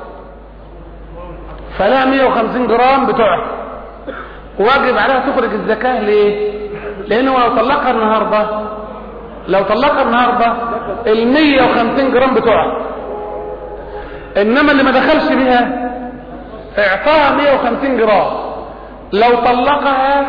[SPEAKER 2] فلها 150 جرام بتوعها واجب عليها تخرج الزكاه ليه لانه لو طلقها النهارده لو طلقها النهارده ال 150 جرام بتوعها انما اللي ما دخلش بها اعطاها 150 جرام لو طلقها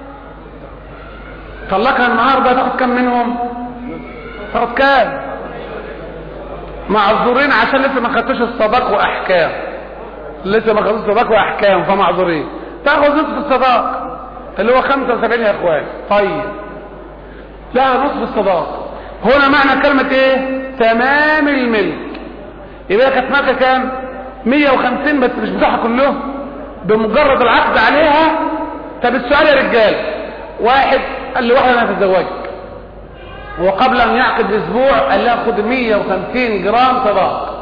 [SPEAKER 2] طلقها النهارده تاخد كم منهم تاخد كام معذورين عشان لسه ما خدتوش الصداق واحكام لسه ما خدتوش الصداق واحكام فمعذورين تاخد نصف الصداق اللي هو 75 يا اخوان طيب لا نصف الصداق هنا معنى كلمة ايه تمام الملك يبقى كانت ماركة كام 150 بس مش بتاعها كلهم بمجرد العقد عليها طب السؤال يا رجال واحد قال لي واحد انا هتزوجك وقبل ان يعقد باسبوع قال لها خد 150 جرام صداق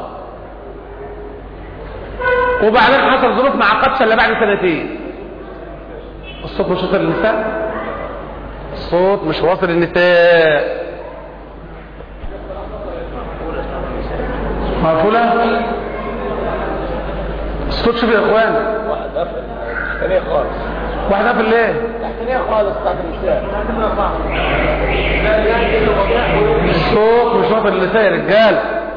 [SPEAKER 2] وبعدين حصل ظروف ما عقدش الا بعد سنتين الصوت مش واصل للنساء الصوت مش واصل للنساء مقفولة الصوت شوف يا اخوان
[SPEAKER 3] واحد قفل تحتانية خالص
[SPEAKER 2] واحد قفل ليه
[SPEAKER 3] تحتانية خالص بتاعت النساء
[SPEAKER 2] الصوت مش واصل للنساء يا رجال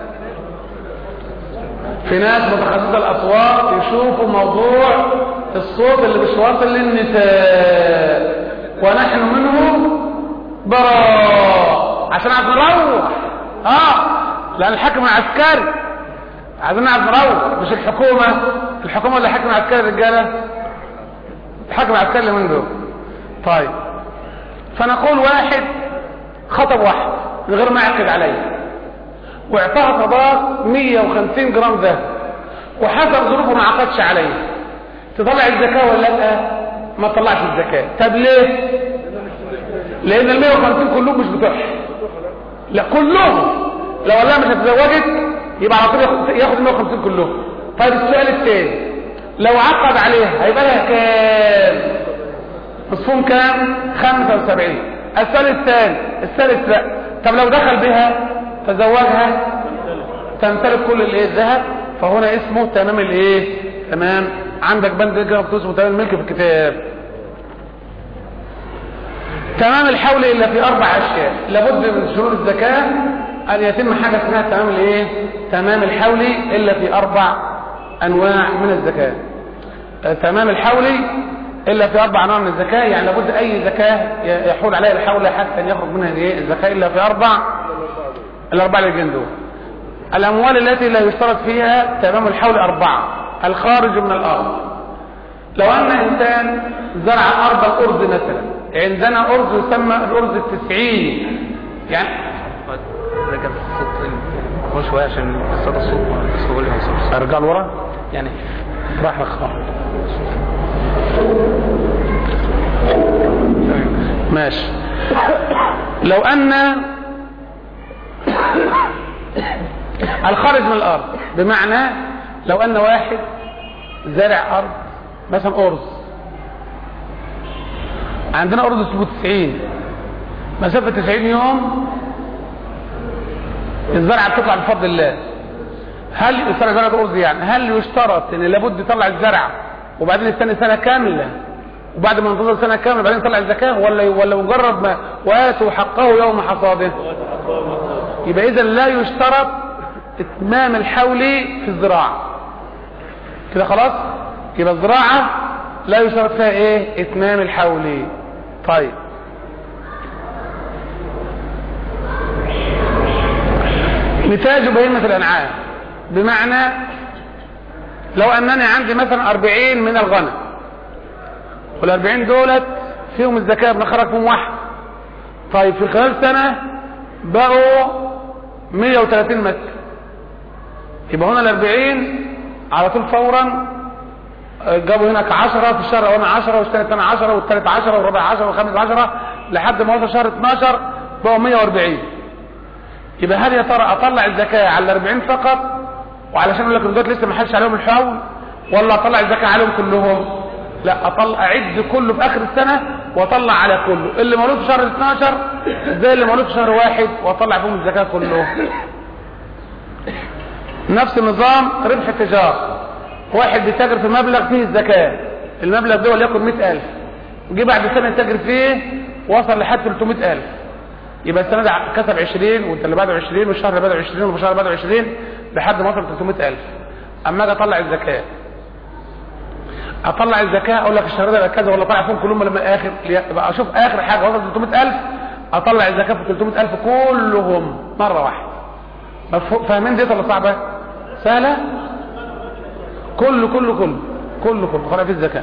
[SPEAKER 2] في ناس متخصصة الاصوات يشوفوا موضوع الصوت اللي مش واصل للنساء ونحن منه براء عشان عايز نروح اه لان الحكم عسكري عايزين نعرف نروح مش الحكومة الحكومة اللي حكم عسكري رجالة الحكم عسكري اللي من دول طيب فنقول واحد خطب واحد من غير ما يعقد عليه واعطاها صداق 150 جرام ذهب وحسب ظروفه ما عقدش عليه تطلع الزكاة ولا لا ما تطلعش الزكاة طب ليه لان ال 150 كلهم مش بتوعها لا كلهم لو قال لها مش هتزوجك يبقى على طول ياخد- ياخد 150 كلهم طيب السؤال الثاني لو عقد عليها هيبقى لها كام نصفهم كام 75 السؤال الثاني الثالث لا طب لو دخل بها تزوجها تمتلك كل الايه الذهب فهنا اسمه تمام الايه تمام عندك بند كده مكتوب اسمه تمام الملك في الكتاب تمام الحول الا في اربع اشياء لابد من شروط الزكاه ان يتم حاجه اسمها تمام الايه تمام الحول الا في اربع انواع من الزكاه آه، تمام الحول الا في اربع انواع من الزكاه يعني لابد اي زكاه ي- يحول عليها الحول حتى ان يخرج منها الايه الزكاه الا في اربع الاربعه اللي جايين دول الاموال التي لا يشترط فيها تمام الحول اربعه الخارج من الارض لو ان انسان زرع ارض الارز مثلا عندنا ارز يسمى الارز التسعين يعني
[SPEAKER 4] رجع الصوت هو شوية عشان صدى الصوت بس هو اللي هيوصل
[SPEAKER 2] ارجع لورا
[SPEAKER 4] يعني
[SPEAKER 2] راح لخ ماشي لو ان الخارج من الارض بمعنى لو ان واحد زرع ارض مثلا ارز عندنا ارز اسمه 90 مسافه 90 يوم الزرعه بتطلع بفضل الله هل يشترط زرع الارز يعني هل يشترط ان لابد يطلع الزرع وبعدين يستنى سنه كامله وبعد ما ينتظر سنه كامله بعدين يطلع الزكاه ولا ولا مجرد ما واتوا حقه يوم حصاده يبقى اذا لا يشترط اتمام الحول في الزراعه كده خلاص يبقى الزراعه لا يشترط فيها ايه اتمام الحول طيب نتاج بهيمة الأنعام بمعنى لو أنني عندي مثلا أربعين من الغنم والأربعين دولت فيهم الزكاة بنخرج فيهم واحد طيب في خلال سنة بقوا 130 متر يبقى هنا الأربعين على طول فورا جابوا هناك عشرة في الشهر وانا عشرة والثالث انا عشرة والثالث عشرة والرابع عشرة والخامس عشرة لحد ما وصل شهر 12 بقوا 140 يبقى هل يا ترى اطلع الزكاة على الاربعين فقط وعلشان اقول لك ان دول لسه ما حدش عليهم الحول ولا اطلع الزكاة عليهم كلهم لا اطلع اعد كله في اخر السنة واطلع على كله اللي مولود في شهر 12 زي اللي مولود في شهر واحد واطلع فيهم الزكاة كله نفس النظام ربح التجارة واحد بيتاجر في مبلغ فيه الزكاة المبلغ ده وليكن 100000 جه بعد سنة يتاجر فيه وصل لحد 300000 يبقى السنه دي كسب 20 وانت اللي بعده 20 والشهر اللي بعده 20 والشهر اللي بعده 20 لحد ما وصل 300000 اما اجي اطلع الزكاه اطلع الزكاه اقول لك الشهر ده بقى كذا ولا طالع فيهم كلهم لما الاخر يبقى اشوف اخر حاجه وصل 300000 اطلع الزكاه في 300000 كلهم مره واحده مفهوم فاهمين دي ولا صعبه سهله كله كله كله كله كله طالع في الزكاه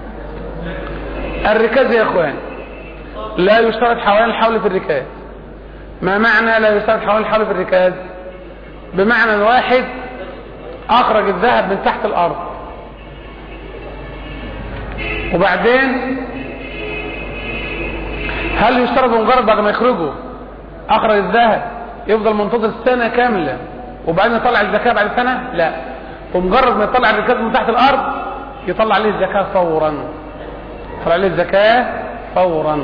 [SPEAKER 2] الركاز يا اخوان لا يشترط حوالين الحول في الركاز ما معنى لا يشترط حوالين الحول في الركاز بمعنى الواحد اخرج الذهب من تحت الارض وبعدين هل يشترط مجرد بعد ما يخرجه اخرج الذهب يفضل منتظر سنة كاملة وبعدين يطلع الزكاة بعد سنة لا ومجرد ما يطلع الركاز من تحت الارض يطلع عليه الزكاة فورا يطلع عليه الزكاة فورا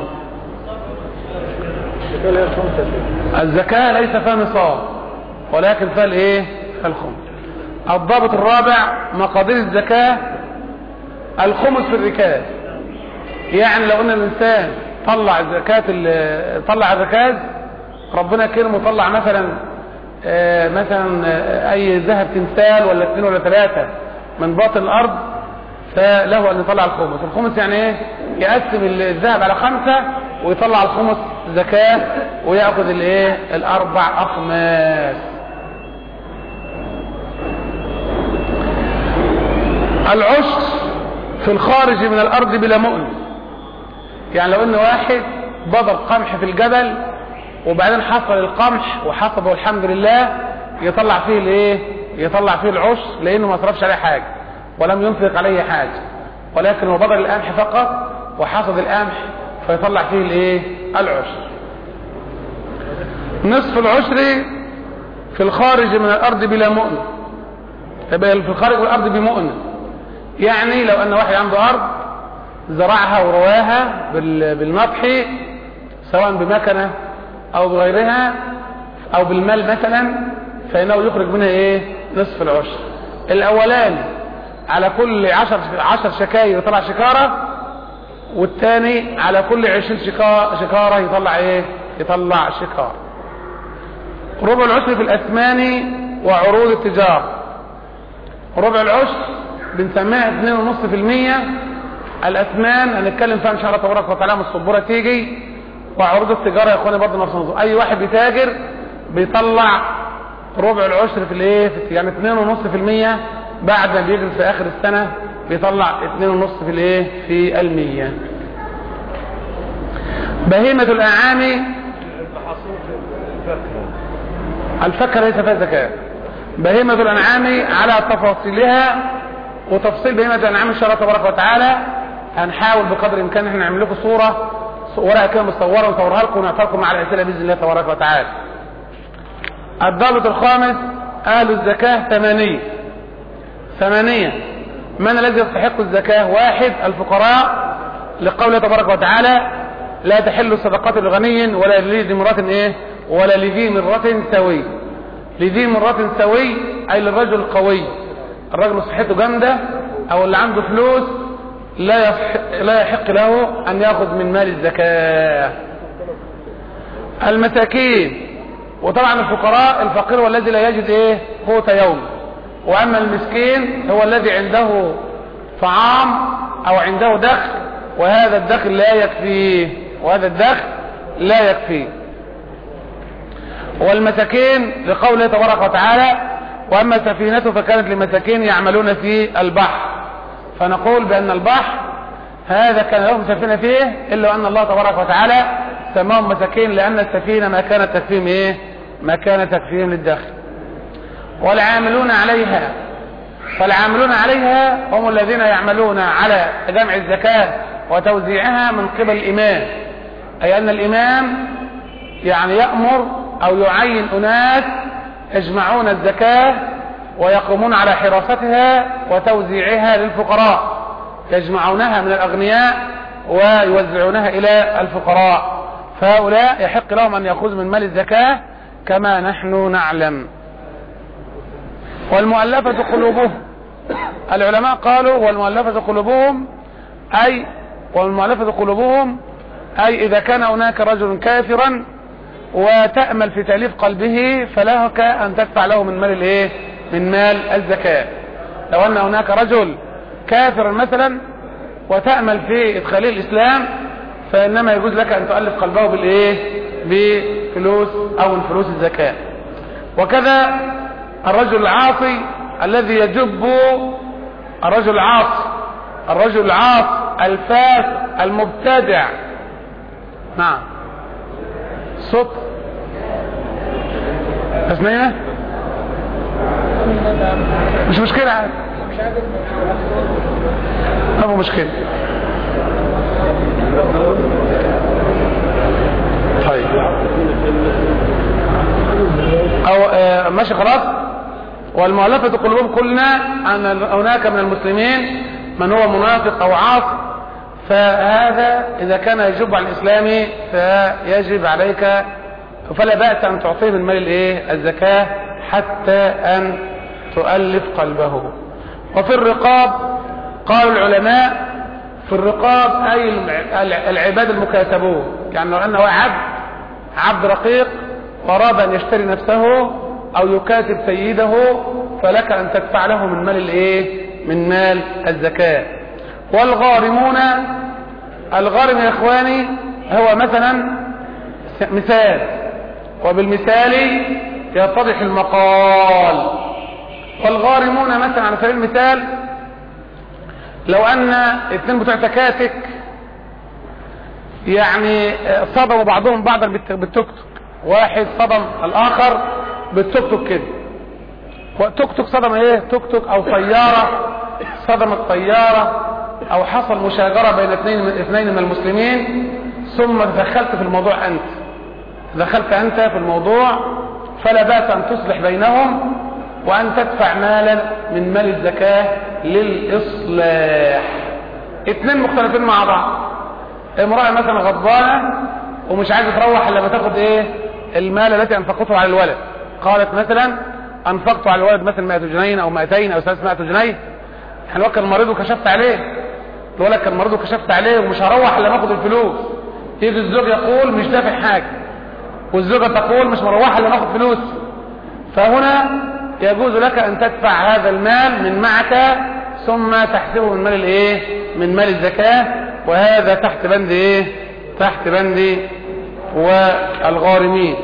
[SPEAKER 3] الزكاة اللي هي الخمسة دي.
[SPEAKER 2] الزكاة ليس فيها نصاب ولكن فيها الايه فيها الخمس الضابط الرابع مقادير الزكاة الخمس في الركاز يعني لو ان الانسان طلع زكاة ال- طلع الركاز ربنا كرمه طلع مثلا آه، مثلا آه، اي ذهب تمثال ولا اثنين ولا ثلاثة من باطن الارض فله ان يطلع الخمس الخمس يعني ايه يقسم الذهب على خمسة ويطلع الخمس زكاة ويأخذ الايه الاربع اخماس العشر في الخارج من الارض بلا مؤن يعني لو ان واحد بذر قمح في الجبل وبعدين حصل القمح وحصده الحمد لله يطلع فيه الايه يطلع فيه العشر لانه ما صرفش عليه حاجه ولم ينفق عليه حاجه ولكن هو بذر القمح فقط وحصد القمح فيطلع فيه الايه العشر نصف العشر في الخارج من الارض بلا مؤن يبقى في الخارج من الارض بمؤن يعني لو ان واحد عنده ارض زرعها ورواها بال- بالنطح سواء بمكنه او بغيرها او بالمال مثلا فانه يخرج منها ايه نصف العشر الاولاني على كل عشر عشر شكاير يطلع شكاره والثاني على كل عشرين شكا- شكاره يطلع ايه يطلع شكاره ربع العشر في الاثمان وعروض التجاره ربع العشر بنسميها 2.5% الاثمان هنتكلم فيها ان شاء الله تبارك وتعالى من السبوره تيجي وعروض التجاره يا اخواني برضه نفس النظام اي واحد بيتاجر بيطلع ربع العشر في الايه في- يعني 2.5% بعد ما بيجري في اخر السنه بيطلع 2.5 في الايه في المية بهيمة الأنعام الفكرة ليس فيها زكاة بهيمة الأنعام على تفاصيلها وتفصيل بهيمة الأنعام إن شاء الله تبارك وتعالى هنحاول بقدر الإمكان إحنا نعمل لكم صورة ورقة كده مصورة ونصورها لكم ونعطيها لكم مع الأسئلة بإذن الله تبارك وتعالى الضابط الخامس أهل الزكاة ثمانية ثمانية من الذي يستحق الزكاة واحد الفقراء لقوله تبارك وتعالى لا تحل الصدقات لغني ولا لذي مرة ايه ولا لذي مرة سوي لذي مرة سوي اي للرجل القوي الرجل صحته جامدة او اللي عنده فلوس لا يحق, لا يحق له ان ياخذ من مال الزكاة المساكين وطبعا الفقراء الفقير هو الذي لا يجد ايه قوت يوم واما المسكين هو الذي عنده طعام او عنده دخل وهذا الدخل لا يكفيه وهذا الدخل لا يكفيه والمساكين لقوله تبارك وتعالى واما سفينته فكانت لمساكين يعملون في البحر فنقول بان البحر هذا كان لهم سفينه فيه الا ان الله تبارك وتعالى سماهم مساكين لان السفينه ما كانت تكفيهم ايه ما كانت تكفيهم للدخل والعاملون عليها فالعاملون عليها هم الذين يعملون على جمع الزكاة وتوزيعها من قبل الإمام أي أن الإمام يعني يأمر أو يعين أناس يجمعون الزكاة ويقومون على حراستها وتوزيعها للفقراء يجمعونها من الأغنياء ويوزعونها إلى الفقراء فهؤلاء يحق لهم أن يأخذوا من مال الزكاة كما نحن نعلم والمؤلفة قلوبهم العلماء قالوا والمؤلفة قلوبهم أي والمؤلفة قلوبهم أي إذا كان هناك رجل كافرا وتأمل في تأليف قلبه فلك أن تدفع له من مال الايه من مال الزكاة لو أن هناك رجل كافر مثلا وتأمل في إدخاله الإسلام فإنما يجوز لك أن تؤلف قلبه بالإيه بفلوس أو من فلوس الزكاة وكذا الرجل العاصي الذي يجب الرجل العاصي الرجل العاصي الفاسق المبتدع نعم صوت تسمعينه مش مشكلة عادي ما هو مشكلة طيب او آه ماشي خلاص والمؤلفة قلوبهم قلنا ان هناك من المسلمين من هو منافق او عاص فهذا اذا كان يجب على الاسلام فيجب عليك فلا بأس ان تعطيه من مال الايه الزكاة حتى ان تؤلف قلبه وفي الرقاب قال العلماء في الرقاب اي العباد المكاتبون يعني لو انه عبد عبد رقيق واراد ان يشتري نفسه او يكاتب سيده فلك ان تدفع له من مال الايه من مال الزكاة والغارمون الغارم يا اخواني هو مثلا مثال وبالمثال يتضح المقال والغارمون مثلا على سبيل المثال لو ان اثنين بتوع تكاتك يعني صدموا بعضهم بعضا بالتوك توك واحد صدم الاخر بالتوك توك كده توك توك صدم ايه توك توك او طيارة صدمت طيارة او حصل مشاجرة بين اثنين من اثنين من المسلمين ثم دخلت في الموضوع انت دخلت انت في الموضوع فلا بأس ان تصلح بينهم وان تدفع مالا من مال الزكاة للاصلاح اثنين مختلفين مع بعض امرأة مثلا غضبانة ومش عايزة تروح الا لما تاخد ايه المال التي انفقته على الولد قالت مثلا انفقت على الولد مثلا 100 جنيه او 200 او 300 جنيه الولد كان مريض وكشفت عليه الولد كان مريض وكشفت عليه ومش هروح الا ما اخد الفلوس يجي الزوج يقول مش دافع حاجه والزوجه تقول مش مروحه الا ما اخد فلوس فهنا يجوز لك ان تدفع هذا المال من معك ثم تحسبه من مال الايه من مال الزكاه وهذا تحت بند ايه تحت بند والغارمين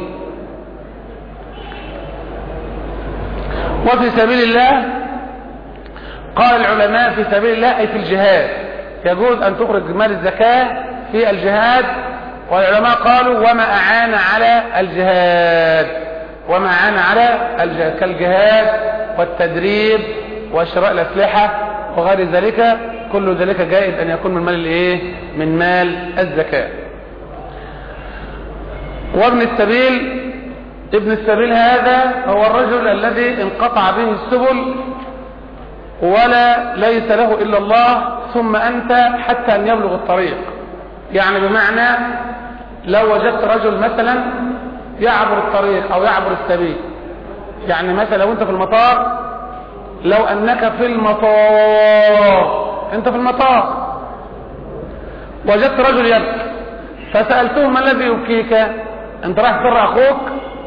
[SPEAKER 2] وفي سبيل الله قال العلماء في سبيل الله أي في الجهاد يجوز أن تخرج مال الزكاة في الجهاد والعلماء قالوا وما أعان على الجهاد وما أعان على الجهاد كالجهاد والتدريب وشراء الأسلحة وغير ذلك كل ذلك جائز أن يكون من مال الإيه من مال الزكاة وابن السبيل ابن السبيل هذا هو الرجل الذي انقطع به السبل ولا ليس له إلا الله ثم أنت حتى أن يبلغ الطريق يعني بمعنى لو وجدت رجل مثلا يعبر الطريق أو يعبر السبيل يعني مثلا لو أنت في المطار لو أنك في المطار أنت في المطار وجدت رجل يبكي فسألته ما الذي يبكيك أنت رايح ترى أخوك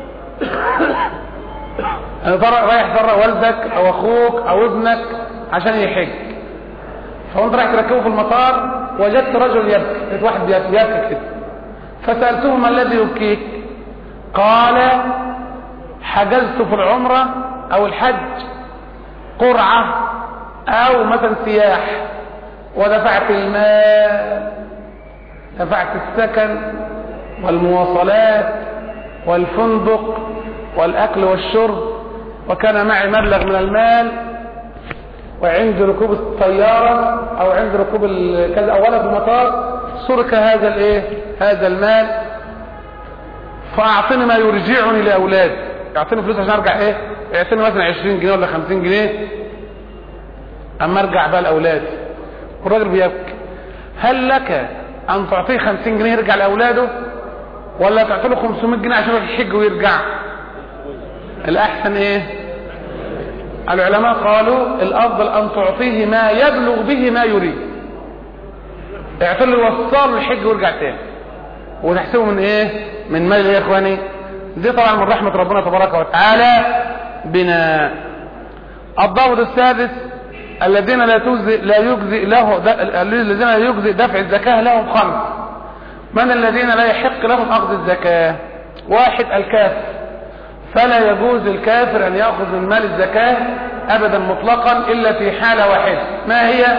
[SPEAKER 2] رايح ترى والدك او اخوك او ابنك عشان يحج فانت رايح تركبه في المطار وجدت رجل يبكي لقيت واحد بيبكي كده فسالته ما الذي يبكيك قال حجزت في العمره او الحج قرعه او مثلا سياح ودفعت المال دفعت السكن والمواصلات والفندق والأكل والشرب وكان معي مبلغ من المال وعند ركوب الطيارة أو عند ركوب كذا أولا في المطار سرك هذا الايه هذا المال فأعطني ما يرجعني لأولادي يعطيني فلوس عشان أرجع إيه يعطيني مثلا 20 جنيه ولا 50 جنيه أما أرجع بقى لأولادي والراجل بيبكي هل لك أن تعطيه 50 جنيه يرجع لأولاده ولا تعطي له 500 جنيه عشان يروح يحج ويرجع الأحسن إيه العلماء قالوا الأفضل أن تعطيه ما يبلغ به ما يريد اعطي له يوصل الحج ويرجع تاني وتحسبه من ايه من مال يا اخواني دي طبعا من رحمة ربنا تبارك وتعالى بنا الضابط السادس الذين لا تجزي لا يجزي له د- الذين لا يجزي دفع الزكاة لهم خمس من الذين لا يحق لهم اخذ الزكاة واحد الكافر فلا يجوز الكافر ان ياخذ من مال الزكاة ابدا مطلقا الا في حالة واحدة ما هي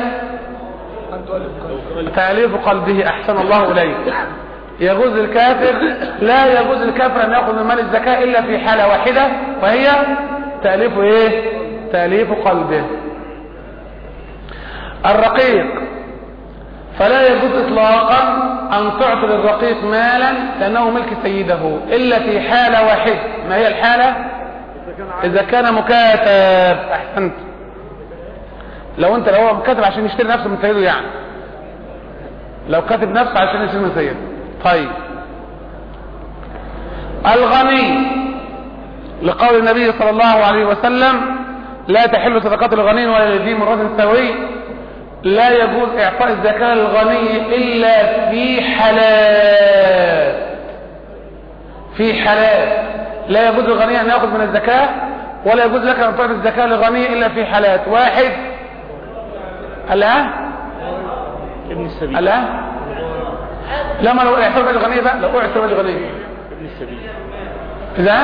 [SPEAKER 2] تأليف قلبه احسن الله اليك يجوز الكافر لا يجوز الكافر ان ياخذ من مال الزكاة الا في حالة واحدة وهي تأليف ايه تأليف قلبه الرقيق فلا يجوز اطلاقا ان تعطي للرقيق مالا لانه ملك سيده الا في حالة واحدة ما هي الحالة اذا كان مكاتب احسنت لو انت لو هو مكاتب عشان يشتري نفسه من سيده يعني لو كاتب نفسه عشان يشتري من سيده طيب الغني لقول النبي صلى الله عليه وسلم لا تحل صدقات الغني ولا لذي مرة سوي لا يجوز اعطاء الزكاة للغني الا في حالات في حالات لا يجوز الغني ان ياخذ من الزكاة ولا يجوز لك ان تعطي الزكاة للغني الا في حالات واحد الاه
[SPEAKER 3] ابن السبيل
[SPEAKER 2] الاه لما لو اعتبر مال الغني بقى لو اعتبر مال الغني
[SPEAKER 3] ابن السبيل
[SPEAKER 2] لا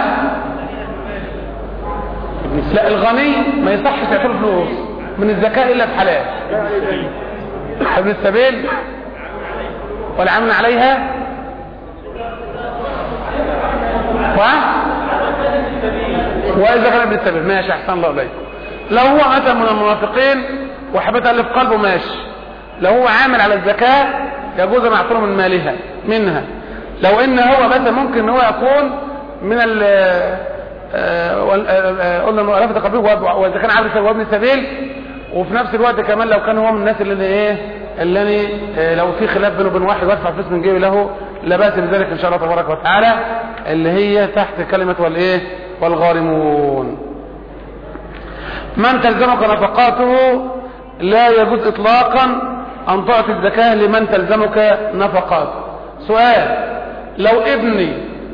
[SPEAKER 3] ابن السبيل
[SPEAKER 2] لا الغني ما يصحش يعطيه فلوس من الزكاة الا في حلال ابن السبيل والعمل عليها و واذا كان ابن السبيل ماشي احسن الله اليك لو هو مثلا من المنافقين وحب تالف قلبه ماشي لو هو عامل على الزكاة يجوز ان يعطيه من مالها منها لو ان هو مثلا ممكن ان هو يكون من ال آه، وال- آه، آه، قلنا مؤلفة قلبه واب- واذا كان عبد وابن السبيل وفي نفس الوقت كمان لو كان هو من الناس اللي ايه اللي أنا، آه، لو في خلاف بينه وبين واحد وادفع فلوس من جيبي له لا باس بذلك ان شاء الله تبارك وتعالى اللي هي تحت كلمة والايه والغارمون من تلزمك نفقاته لا يجوز اطلاقا ان تعطي الزكاة لمن تلزمك نفقاته سؤال لو ابني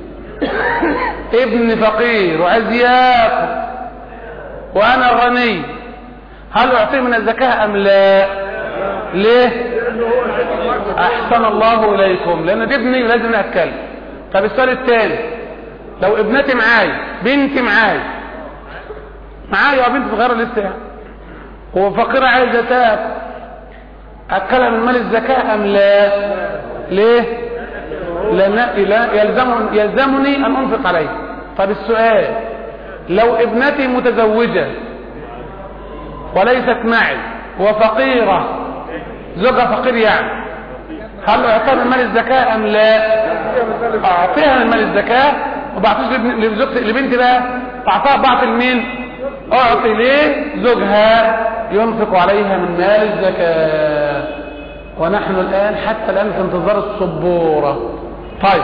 [SPEAKER 2] ابن فقير وعايز ياكل وانا غني هل اعطيه من الزكاة ام لا ليه احسن الله اليكم لان دي ابني لازم ناكل طب السؤال الثاني لو ابنتي معايا بنتي معايا معايا بنت صغيره لسه يعني وفقيره عايزه تاكل اكلها من مال الزكاه ام لا ليه لان لا يلزم يلزمني ان انفق عليه طب السؤال لو ابنتي متزوجه وليست معي وفقيره زوجها فقير يعني هل اعطيها من مال الزكاه ام لا اعطيها من مال الزكاه وبعطيش لابن- لزوجتي لبنتي بقى اعطاها بعطي لمين اعطي ليه زوجها ينفق عليها من مال الزكاه ونحن الان حتى الان في انتظار الصبوره طيب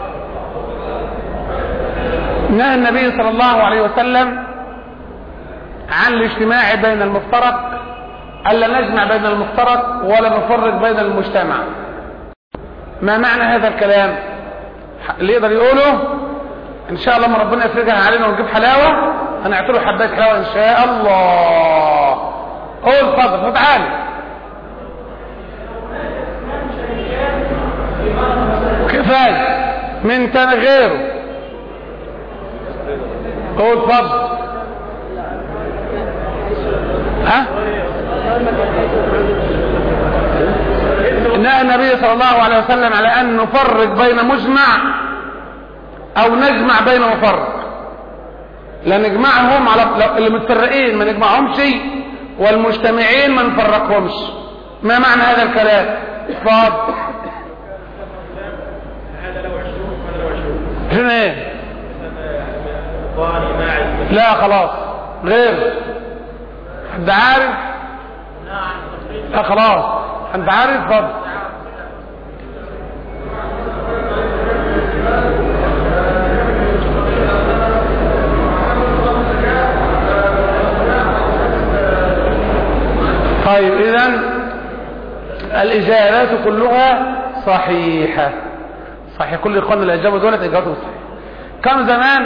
[SPEAKER 2] نهى النبي صلى الله عليه وسلم عن الاجتماع بين المفترق الا نجمع بين المفترق ولا نفرق بين المجتمع ما معنى هذا الكلام اللي يقدر يقوله ان شاء الله ما ربنا يفرجها علينا ونجيب حلاوه هنعطيله حبايه حلاوه ان شاء الله قول اتفضل فتعالى كفايه من تاني غيره قول اتفضل ها نهى النبي صلى الله عليه وسلم على ان نفرق بين مجمع او نجمع بين مفرق لا نجمعهم على لو- اللي متفرقين ما نجمعهمش والمجتمعين ما نفرقهمش ما معنى هذا الكلام اتفضل عشان ايه لا خلاص غير حد عارف لا خلاص انت عارف اتفضل طيب اذا الاجابات كلها صحيحة صحيح كل اخواننا اللي اجابوا دولت اجابتهم صحيح كانوا زمان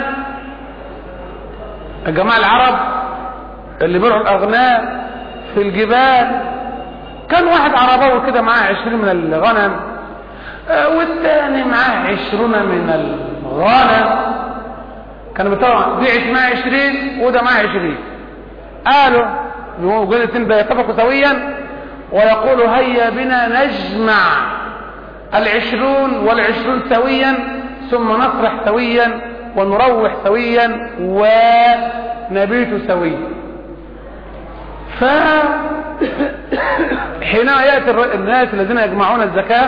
[SPEAKER 2] الجماعه العرب اللي بيرعوا الاغنام في الجبال كان واحد عرباوي كده معاه عشرين من الغنم آه، والتاني معاه عشرون من الغنم كانوا بتوع دي معاه عشرين وده معاه عشرين قالوا يقول الاثنين بيتفقوا سويا ويقولوا هيا بنا نجمع العشرون والعشرون سويا ثم نصرح سويا ونروح سويا ونبيت سويا ف حينما يأتي الر- الناس الذين يجمعون الزكاة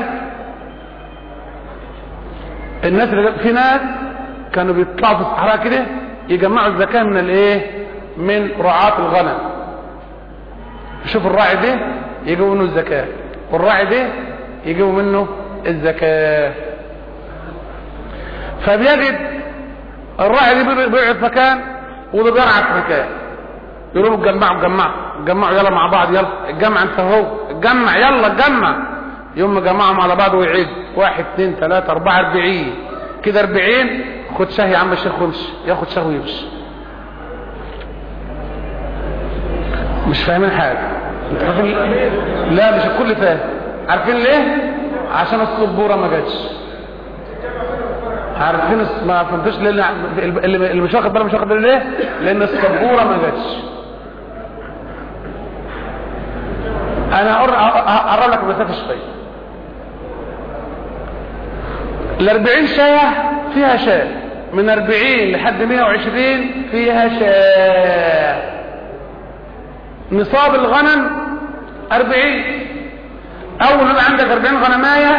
[SPEAKER 2] الناس اللي في ناس كانوا بيطلعوا في الصحراء كده يجمعوا الزكاة من الايه من رعاة الغنم شوف الراعي ده يجيبوا منه الزكاة والراعي ده يجيبوا منه الزكاة فبيجد الراعي ده بي- بيقعد في مكان وده بيرعى في مكان يقولوا له اتجمعوا اتجمعوا اتجمعوا يلا مع بعض يلا اتجمع انت هو اتجمع يلا اتجمع يوم جمعهم على بعض ويعيد واحد اثنين ثلاثة أربعة أربعين كده أربعين خد شاي يا عم الشيخ وامشي ياخد شاي ويمشي مش فاهمين حاجة عارفين لا مش الكل فاهم عارفين ليه عشان السبورة ما جاتش عارفين الس- ما فهمتوش ليه اللي اللي اللي مش واخد باله مش واخد باله ليه لان السبورة ما جاتش انا أقر- أ- أ- اقرب لك المسافة شوية الاربعين شاة فيها شاة من اربعين لحد مية وعشرين فيها شاة نصاب الغنم أربعين أول ما عندك أربعين غنماية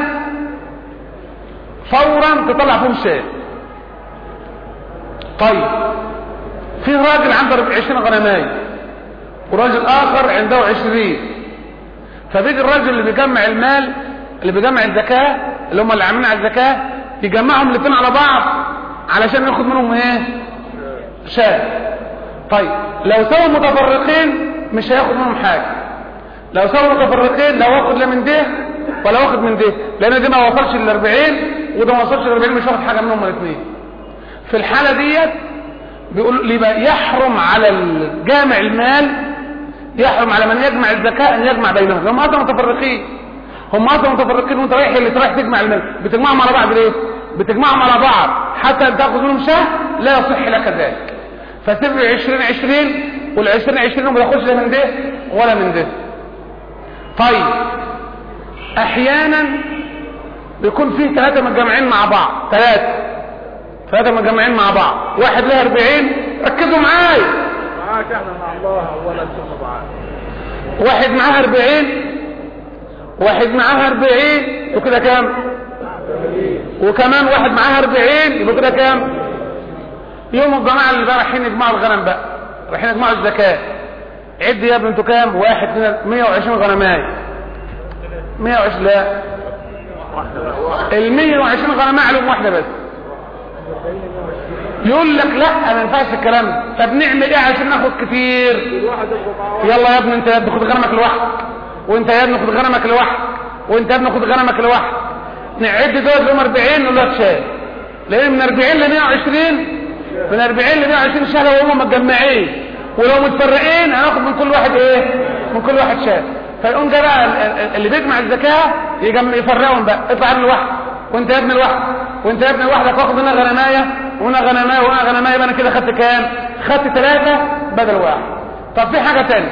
[SPEAKER 2] فورا تطلع فيهم شاة طيب في راجل عنده عشرين غنماية وراجل آخر عنده عشرين فبيجي الراجل اللي بيجمع المال اللي بيجمع الزكاة اللي هم اللي عاملين على الزكاة يجمعهم الاثنين على بعض علشان ياخد منهم ايه شاة طيب لو سووا متفرقين مش هياخد منهم حاجة لو سووا متفرقين لا واخد لا من ده ولا واخد من ده لان ده ما وصلش لل 40 وده ما وصلش لل 40 مش واخد حاجة منهم الاثنين في الحالة ديت بيقول لي بقى يحرم على الجامع المال يحرم على من يجمع الزكاة ان يجمع بينهم هم اصلا متفرقين هم اصلا متفرقين وانت رايح اللي رايح تجمع المال بتجمعهم على بعض ليه بتجمعهم على بعض حتى تاخذ منهم شاه لا يصح لك ذلك فسر 20 20 وال 20 20 وما ياخدش لا من ده ولا من ده طيب احيانا بيكون فيه ثلاثة متجمعين مع بعض ثلاثة ثلاثة متجمعين مع بعض واحد له 40 ركزوا معايا
[SPEAKER 3] معاك احنا مع الله اولا ثم معاك
[SPEAKER 2] واحد معاه 40 واحد معاه 40 وكده كام وكمان واحد معاه 40 يبقى كده كام يوم الجماعه اللي بقى رايحين يجمعوا الغنم بقى رايحين يجمعوا الزكاه عد يا ابني انتوا كام واحد من 120 غنمايه 120 لا ال 120 غنمايه عليهم واحده بس يقول لك لا ما ينفعش الكلام ده طب نعمل ايه عشان ناخد كتير
[SPEAKER 3] الواحد يبقى معاه
[SPEAKER 2] يلا يا ابني انت يا ابني خد غنمك لوحدك وانت يا ابني خد غنمك لوحدك وانت يا ابني خد غنمك لوحدك نعد دول لهم 40 نقول لك شاي لان من 40 ل 120 من 40 ل 120 شهر لو هم متجمعين ولو متفرقين هناخد من كل واحد ايه من كل واحد شاي فيقوم جه بقى ال- ال- اللي بيجمع الزكاه يجمع يفرقهم بقى اطلع ابني لوحدك وانت يا ابني لوحدك وانت يا ابني لوحدك واخد هنا غنمايه وهنا غنمايه وهنا غنمايه يبقى انا كده خدت كام خدت ثلاثه بدل واحد طب في حاجه ثانيه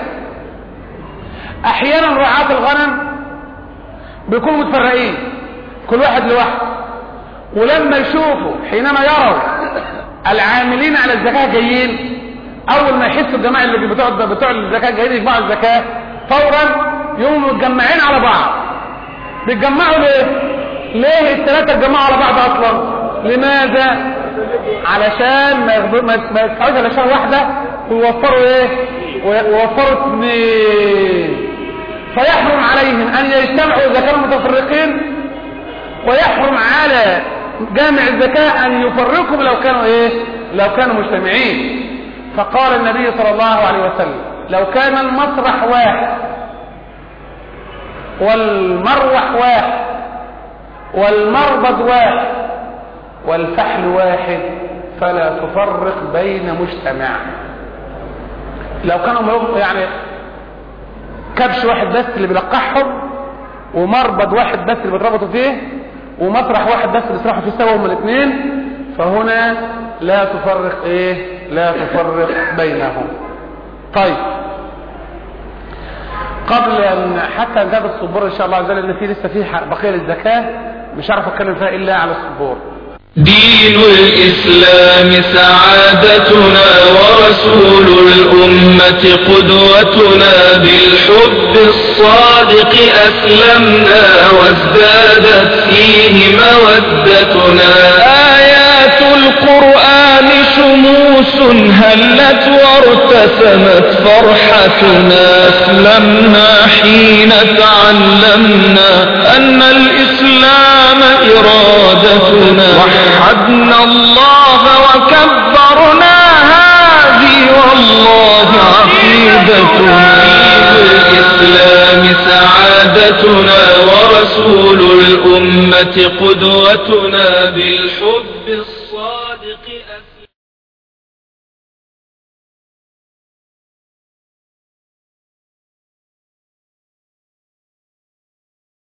[SPEAKER 2] احيانا رعاة الغنم بيكونوا متفرقين كل واحد لوحده ولما يشوفوا حينما يروا العاملين على الزكاة جايين اول ما يحسوا الجماعة اللي بتوع بتوع الزكاة جايين يجمعوا الزكاة فورا يقوموا متجمعين على بعض بيتجمعوا ليه ليه الثلاثة اتجمعوا على بعض اصلا لماذا علشان ما ياخدوا ما ما يدفعوش على شهر واحدة ويوفروا ايه ويوفروا اثنين فيحرم عليهم ان يجتمعوا اذا كانوا متفرقين ويحرم على جامع الزكاة ان يفرقهم لو كانوا ايه لو كانوا مجتمعين فقال النبي صلى الله عليه وسلم لو كان المسرح واحد والمروح واحد والمربض واحد والفحل واحد فلا تفرق بين مجتمع لو كانوا ملوك- يعني كبش واحد بس اللي بيلقحهم ومربد واحد بس اللي بيتربطوا فيه ومسرح واحد بس اللي يسرحوا فيه سوا هما الاثنين فهنا لا تفرق ايه لا تفرق بينهم طيب قبل ان حتى نجاب الصبور ان شاء الله عز وجل ان في لسه في ح- بقيه للزكاه مش عارف اتكلم فيها الا على الصبور
[SPEAKER 5] دين الإسلام سعادتنا ورسول الأمة قدوتنا بالحب الصادق أسلمنا وازدادت فيه مودتنا آيات القرآن شموس هلت وارتسمت فرحتنا أسلمنا حين تعلمنا أن الإسلام إرادتنا وحدنا الله وكبرنا هذه والله عقيدتنا دين الإسلام سعادتنا ورسول الأمة قدوتنا بالحب الصادق